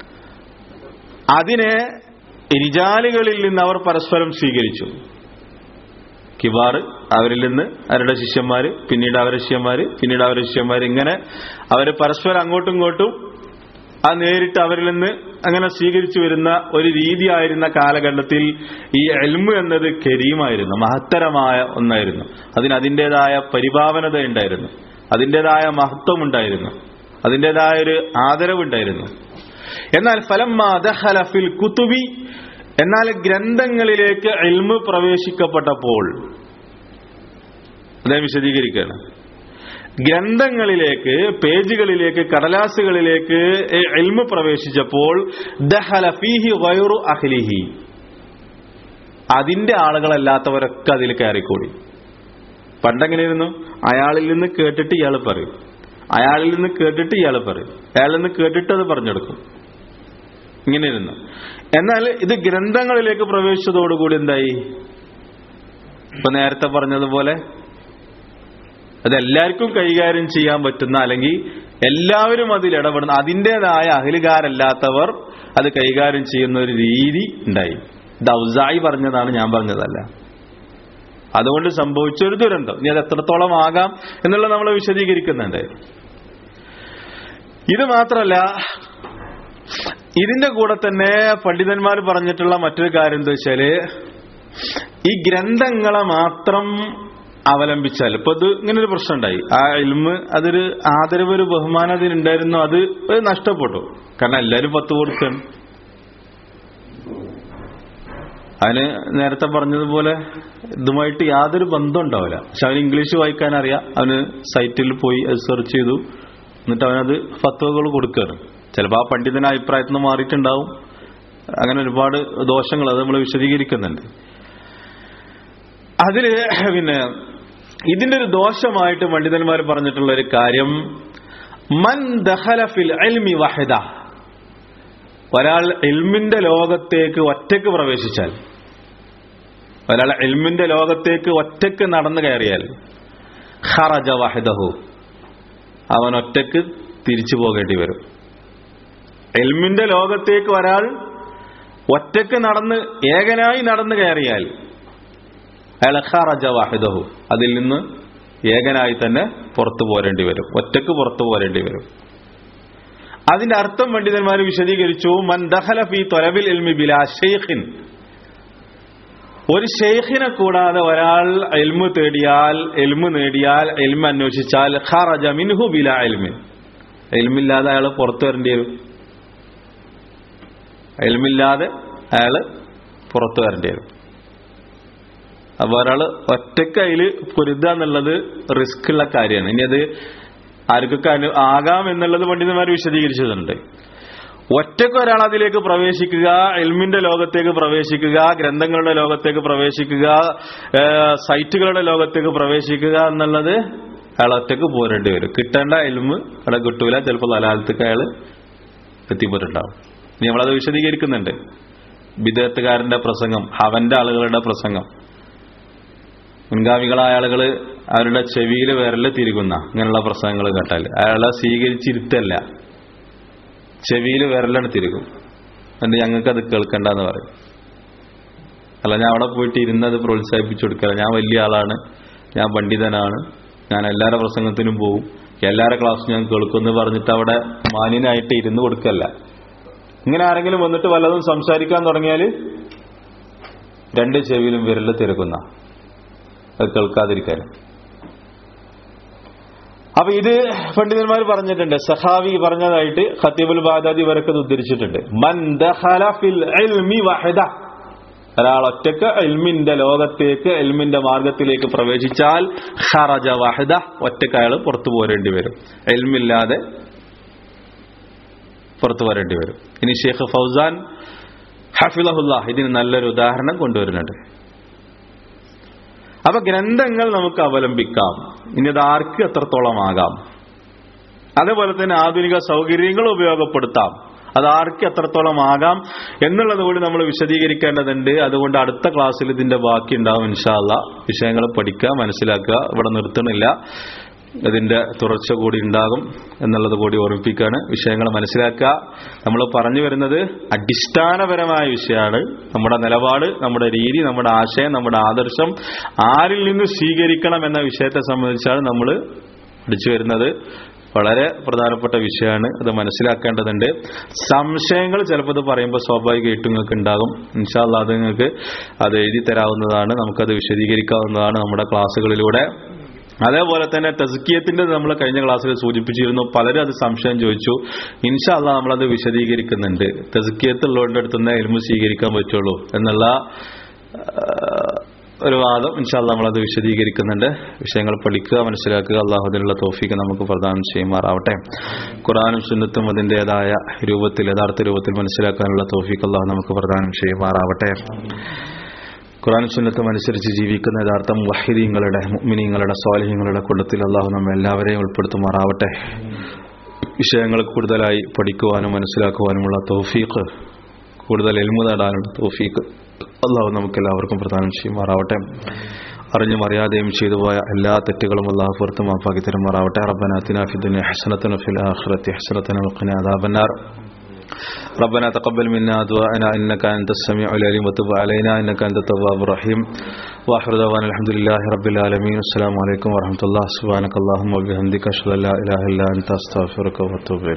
അതിനെ റിജാലുകളിൽ നിന്ന് അവർ പരസ്പരം സ്വീകരിച്ചു കിബാർ അവരിൽ നിന്ന് അവരുടെ ശിഷ്യന്മാര് പിന്നീട് അവരുടെ ശിഷ്യന്മാര് പിന്നീട് അവരുടെ ശിഷ്യന്മാര് ഇങ്ങനെ അവര് പരസ്പരം അങ്ങോട്ടും ഇങ്ങോട്ടും ആ നേരിട്ട് അവരിൽ നിന്ന് അങ്ങനെ സ്വീകരിച്ചു വരുന്ന ഒരു രീതിയായിരുന്ന കാലഘട്ടത്തിൽ ഈ എൽമു എന്നത് കരീമായിരുന്നു മഹത്തരമായ ഒന്നായിരുന്നു അതിന് അതിൻ്റെതായ പരിഭാവനത ഉണ്ടായിരുന്നു അതിൻ്റെതായ മഹത്വം ഉണ്ടായിരുന്നു അതിൻ്റെതായ ഒരു ആദരവുണ്ടായിരുന്നു എന്നാൽ ഫലം ഫിൽ കുത്തുബി എന്നാൽ ഗ്രന്ഥങ്ങളിലേക്ക് എൽമു പ്രവേശിക്കപ്പെട്ടപ്പോൾ അദ്ദേഹം വിശദീകരിക്കുകയാണ് ഗ്രന്ഥങ്ങളിലേക്ക് പേജുകളിലേക്ക് കടലാസുകളിലേക്ക് എൽമു പ്രവേശിച്ചപ്പോൾ ദഹല ഫീഹി വയറു അഹ്ലിഹി അതിന്റെ ആളുകളല്ലാത്തവരൊക്കെ അതിൽ കയറിക്കൂടി പണ്ടെങ്ങനെയായിരുന്നു അയാളിൽ നിന്ന് കേട്ടിട്ട് ഇയാൾ പറയും അയാളിൽ നിന്ന് കേട്ടിട്ട് ഇയാൾ പറയും അയാളിൽ നിന്ന് കേട്ടിട്ട് അത് പറഞ്ഞെടുക്കും ഇങ്ങനെയായിരുന്നു എന്നാൽ ഇത് ഗ്രന്ഥങ്ങളിലേക്ക് പ്രവേശിച്ചതോടുകൂടി എന്തായി ഇപ്പൊ നേരത്തെ പറഞ്ഞതുപോലെ അതെല്ലാവർക്കും കൈകാര്യം ചെയ്യാൻ പറ്റുന്ന അല്ലെങ്കിൽ എല്ലാവരും അതിൽ ഇടപെടുന്ന അതിൻ്റെതായ അഹിലുകാരല്ലാത്തവർ അത് കൈകാര്യം ചെയ്യുന്ന ഒരു രീതി ഉണ്ടായി ദൗസായി പറഞ്ഞതാണ് ഞാൻ പറഞ്ഞതല്ല അതുകൊണ്ട് സംഭവിച്ച ഒരു ദുരന്തം ഇനി അത് എത്രത്തോളം ആകാം എന്നുള്ളത് നമ്മൾ വിശദീകരിക്കുന്നുണ്ട് ഇത് മാത്രമല്ല ഇതിന്റെ കൂടെ തന്നെ പണ്ഡിതന്മാർ പറഞ്ഞിട്ടുള്ള മറ്റൊരു കാര്യം എന്താ വെച്ചാല് ഈ ഗ്രന്ഥങ്ങളെ മാത്രം അവലംബിച്ചാൽ ഇപ്പൊ ഇത് ഇങ്ങനെ ഒരു പ്രശ്നം ഉണ്ടായി ആ ഇൽമ് അതൊരു ആദരവ് ഒരു ബഹുമാനം അതിനുണ്ടായിരുന്നു അത് അത് നഷ്ടപ്പെട്ടു കാരണം എല്ലാരും പത്ത് കൊടുക്കണം അതിന് നേരത്തെ പറഞ്ഞതുപോലെ ഇതുമായിട്ട് യാതൊരു ബന്ധം ഉണ്ടാവില്ല പക്ഷെ അവന് ഇംഗ്ലീഷ് വായിക്കാൻ അറിയാം അവന് സൈറ്റിൽ പോയി അത് സെർച്ച് ചെയ്തു എന്നിട്ട് അവനത് ഫത്വകൾ കൊടുക്കുകയാണ് ചിലപ്പോൾ ആ പണ്ഡിതന്റെ അഭിപ്രായത്തിൽ നിന്ന് മാറിയിട്ടുണ്ടാവും അങ്ങനെ ഒരുപാട് ദോഷങ്ങൾ അത് നമ്മൾ വിശദീകരിക്കുന്നുണ്ട് അതില് പിന്നെ ഇതിന്റെ ഒരു ദോഷമായിട്ട് പണ്ഡിതന്മാർ പറഞ്ഞിട്ടുള്ള ഒരു കാര്യം മൻ ദഹല ഫിൽ ഇൽമി വഹദ ഒരാൾ ഇൽമിന്റെ ലോകത്തേക്ക് ഒറ്റക്ക് പ്രവേശിച്ചാൽ ഒരാൾ ഇൽമിന്റെ ലോകത്തേക്ക് ഒറ്റക്ക് നടന്നു കയറിയാൽ ഖറജ വഹദഹു അവൻ ഒറ്റക്ക് തിരിച്ചു പോകേണ്ടി വരും എൽമിന്റെ ലോകത്തേക്ക് ഒരാൾ ഒറ്റക്ക് നടന്ന് ഏകനായി നടന്നു കയറിയാൽ അയാൾ ഖറജ വാഹിദഹു അതിൽ നിന്ന് ഏകനായി തന്നെ പുറത്തു പോരേണ്ടി വരും ഒറ്റക്ക് പുറത്തു പോരേണ്ടി വരും അതിന്റെ അർത്ഥം പണ്ഡിതന്മാർ വിശദീകരിച്ചു മൻ ദഖല ഫീ തൊലബിൽ ഇൽമി ബിലാ ഷെയ്ഖിൻ ഒരു ഷെയ്ഖിനെ കൂടാതെ ഒരാൾ എൽമ് തേടിയാൽ എൽമ് നേടിയാൽ എൽമ അന്വേഷിച്ചാൽ ഖറജ മിൻഹു ബിലാ എൽമിൻ എൽമില്ലാതെ അയാൾ പുറത്തു വരേണ്ടി വരും എൽമില്ലാതെ അയാള് പുറത്തു വരേണ്ടി വരും അപ്പൊ ഒരാള് ഒറ്റക്ക് അതില് പൊരുതുക എന്നുള്ളത് റിസ്ക് ഉള്ള കാര്യമാണ് ഇനി അത് ആർക്കൊക്കെ അനു ആകാം എന്നുള്ളത് പണ്ഡിതന്മാർ വിശദീകരിച്ചിട്ടുണ്ട് ഒറ്റക്ക് ഒരാൾ അതിലേക്ക് പ്രവേശിക്കുക എൽമിന്റെ ലോകത്തേക്ക് പ്രവേശിക്കുക ഗ്രന്ഥങ്ങളുടെ ലോകത്തേക്ക് പ്രവേശിക്കുക ഏഹ് സൈറ്റുകളുടെ ലോകത്തേക്ക് പ്രവേശിക്കുക എന്നുള്ളത് അയാൾ ഒറ്റക്ക് പോരേണ്ടി വരും കിട്ടേണ്ട എൽമ് അവിടെ കിട്ടൂല ചിലപ്പോൾ ലലാലത്തേക്ക് അയാൾ എത്തിപ്പോയിട്ടുണ്ടാവും ഇനി നമ്മളത് വിശദീകരിക്കുന്നുണ്ട് വിദേഹത്തുകാരന്റെ പ്രസംഗം അവന്റെ ആളുകളുടെ പ്രസംഗം മുൻഗാമികളായ ആളുകൾ അവരുടെ ചെവിയിൽ വിരല് തിരികുന്ന ഇങ്ങനെയുള്ള പ്രസംഗങ്ങൾ കേട്ടാൽ അയാളെ സ്വീകരിച്ചിരുത്തല്ല ചെവിയിൽ വിരലാണ് തിരികും എന്നിട്ട് ഞങ്ങൾക്ക് അത് കേൾക്കണ്ടെന്ന് പറയും അല്ല ഞാൻ അവിടെ പോയിട്ട് ഇരുന്നത് പ്രോത്സാഹിപ്പിച്ചു കൊടുക്കല ഞാൻ വലിയ ആളാണ് ഞാൻ പണ്ഡിതനാണ് ഞാൻ എല്ലാവരുടെ പ്രസംഗത്തിനും പോവും എല്ലാവരുടെ ക്ലാസ് ഞാൻ കേൾക്കുമെന്ന് പറഞ്ഞിട്ട് അവിടെ മാന്യനായിട്ട് ഇരുന്ന് കൊടുക്കല്ല ഇങ്ങനെ ആരെങ്കിലും വന്നിട്ട് വല്ലതും സംസാരിക്കാൻ തുടങ്ങിയാൽ രണ്ട് ചെവിയിലും വിരല് തിരക്കുന്ന അത് കേൾക്കാതിരിക്കാൻ അപ്പൊ ഇത് പണ്ഡിതന്മാർ പറഞ്ഞിട്ടുണ്ട് സഹാവി പറഞ്ഞതായിട്ട് ഖത്തീബുൽ ബാദാദി വരക്ക് ഇത് ഉദ്ധരിച്ചിട്ടുണ്ട് മൻ ദഖല ഫിൽ ഇൽമി വഹദ ഒരാൾ ഒറ്റക്ക് എൽമിന്റെ ലോകത്തേക്ക് എൽമിന്റെ മാർഗത്തിലേക്ക് പ്രവേശിച്ചാൽ ഖറജ വഹദ ഒറ്റക്ക് അയാൾ പുറത്തു പോരേണ്ടി വരും എൽമില്ലാതെ പുറത്തു വരേണ്ടി വരും ഇനി ഷെയ്ഖ് ഫൗസാൻ ഹഫിലഹുല്ല ഇതിന് നല്ലൊരു ഉദാഹരണം കൊണ്ടുവരുന്നുണ്ട് അപ്പൊ ഗ്രന്ഥങ്ങൾ നമുക്ക് അവലംബിക്കാം ഇനി അത് ആർക്ക് എത്രത്തോളം ആകാം അതേപോലെ തന്നെ ആധുനിക സൗകര്യങ്ങൾ ഉപയോഗപ്പെടുത്താം അത് ആർക്ക് എത്രത്തോളം ആകാം എന്നുള്ളത് കൂടി നമ്മൾ വിശദീകരിക്കേണ്ടതുണ്ട് അതുകൊണ്ട് അടുത്ത ക്ലാസ്സിൽ ഇതിന്റെ ബാക്കി ഉണ്ടാവും ഇൻഷാല്ല വിഷയങ്ങൾ പഠിക്കുക മനസ്സിലാക്കുക ഇവിടെ നിർത്തണില്ല ഇതിന്റെ തുടർച്ച കൂടി ഉണ്ടാകും എന്നുള്ളത് കൂടി ഓർമ്മിപ്പിക്കുകയാണ് വിഷയങ്ങൾ മനസ്സിലാക്കുക നമ്മൾ പറഞ്ഞു വരുന്നത് അടിസ്ഥാനപരമായ വിഷയമാണ് നമ്മുടെ നിലപാട് നമ്മുടെ രീതി നമ്മുടെ ആശയം നമ്മുടെ ആദർശം ആരിൽ നിന്ന് സ്വീകരിക്കണം എന്ന വിഷയത്തെ സംബന്ധിച്ചാണ് നമ്മൾ പഠിച്ചു വരുന്നത് വളരെ പ്രധാനപ്പെട്ട വിഷയമാണ് അത് മനസ്സിലാക്കേണ്ടതുണ്ട് സംശയങ്ങൾ ചിലപ്പോൾ ഇത് പറയുമ്പോൾ സ്വാഭാവികമായിട്ടും നിങ്ങൾക്ക് ഉണ്ടാകും ഇൻഷാല്ല അത് നിങ്ങൾക്ക് അത് എഴുതി തരാവുന്നതാണ് നമുക്കത് വിശദീകരിക്കാവുന്നതാണ് നമ്മുടെ ക്ലാസ്സുകളിലൂടെ അതേപോലെ തന്നെ തസ്കിയത്തിന്റെ നമ്മൾ കഴിഞ്ഞ ക്ലാസ്സിൽ സൂചിപ്പിച്ചിരുന്നു പലരും അത് സംശയം ചോദിച്ചു ഇൻഷാല്ല നമ്മളത് വിശദീകരിക്കുന്നുണ്ട് തസ്കിയത്തുള്ളവരുടെ അടുത്ത് നിന്ന് എൽമു സ്വീകരിക്കാൻ പറ്റുള്ളൂ എന്നുള്ള ഒരു വാദം ഇൻഷാല്ല നമ്മളത് വിശദീകരിക്കുന്നുണ്ട് വിഷയങ്ങൾ പഠിക്കുക മനസ്സിലാക്കുക അള്ളാഹുദിനുള്ള തോഫിക്ക് നമുക്ക് പ്രദാനം ചെയ്യുമാറാവട്ടെ ഖുറാനും സുന്നത്തും അതിൻ്റെതായ രൂപത്തിൽ യഥാർത്ഥ രൂപത്തിൽ മനസ്സിലാക്കാനുള്ള തോഫിക്ക് അള്ളാഹു നമുക്ക് പ്രദാനം ചെയ്യുമാറാവട്ടെ ഖുറാൻ സുന്നത്തും അനുസരിച്ച് ജീവിക്കുന്ന യഥാർത്ഥ വഹിദീങ്ങളുടെ മുഅ്മിനീങ്ങളുടെ സ്വാലിഹ്യങ്ങളുടെ കൂട്ടത്തിൽ അള്ളാഹു നമ്മെ എല്ലാവരെയും ഉൾപ്പെടുത്തുമാറാവട്ടെ വിഷയങ്ങൾ കൂടുതലായി പഠിക്കുവാനും മനസ്സിലാക്കുവാനുമുള്ള തൗഫീഖ് കൂടുതൽ എൽമു നേടാനുള്ള തൗഫീഖ് അള്ളാഹു നമുക്ക് എല്ലാവർക്കും പ്രദാനം ചെയ്യുമാറാവട്ടെ അറിഞ്ഞും അറിയാതെയും ചെയ്തു പോയ എല്ലാ തെറ്റുകളും അള്ളാഹു പുറത്ത് മാപ്പാക്കി തരുമാറാവട്ടെ റബ്ബന അത്തിന ഫിദ്ദുനിയ ഹസനത്തന ഫിൽ ആഖിറതി ഹസനത്തന വഖിന അദാബന്നാർ ربنا تقبل منا دعاءنا انك انت السميع العليم وتب علينا انك انت التواب الرحيم واخر دعوانا الحمد لله رب العالمين السلام عليكم ورحمه الله سبحانك اللهم وبحمدك اشهد ان لا اله الا انت استغفرك واتوب اليك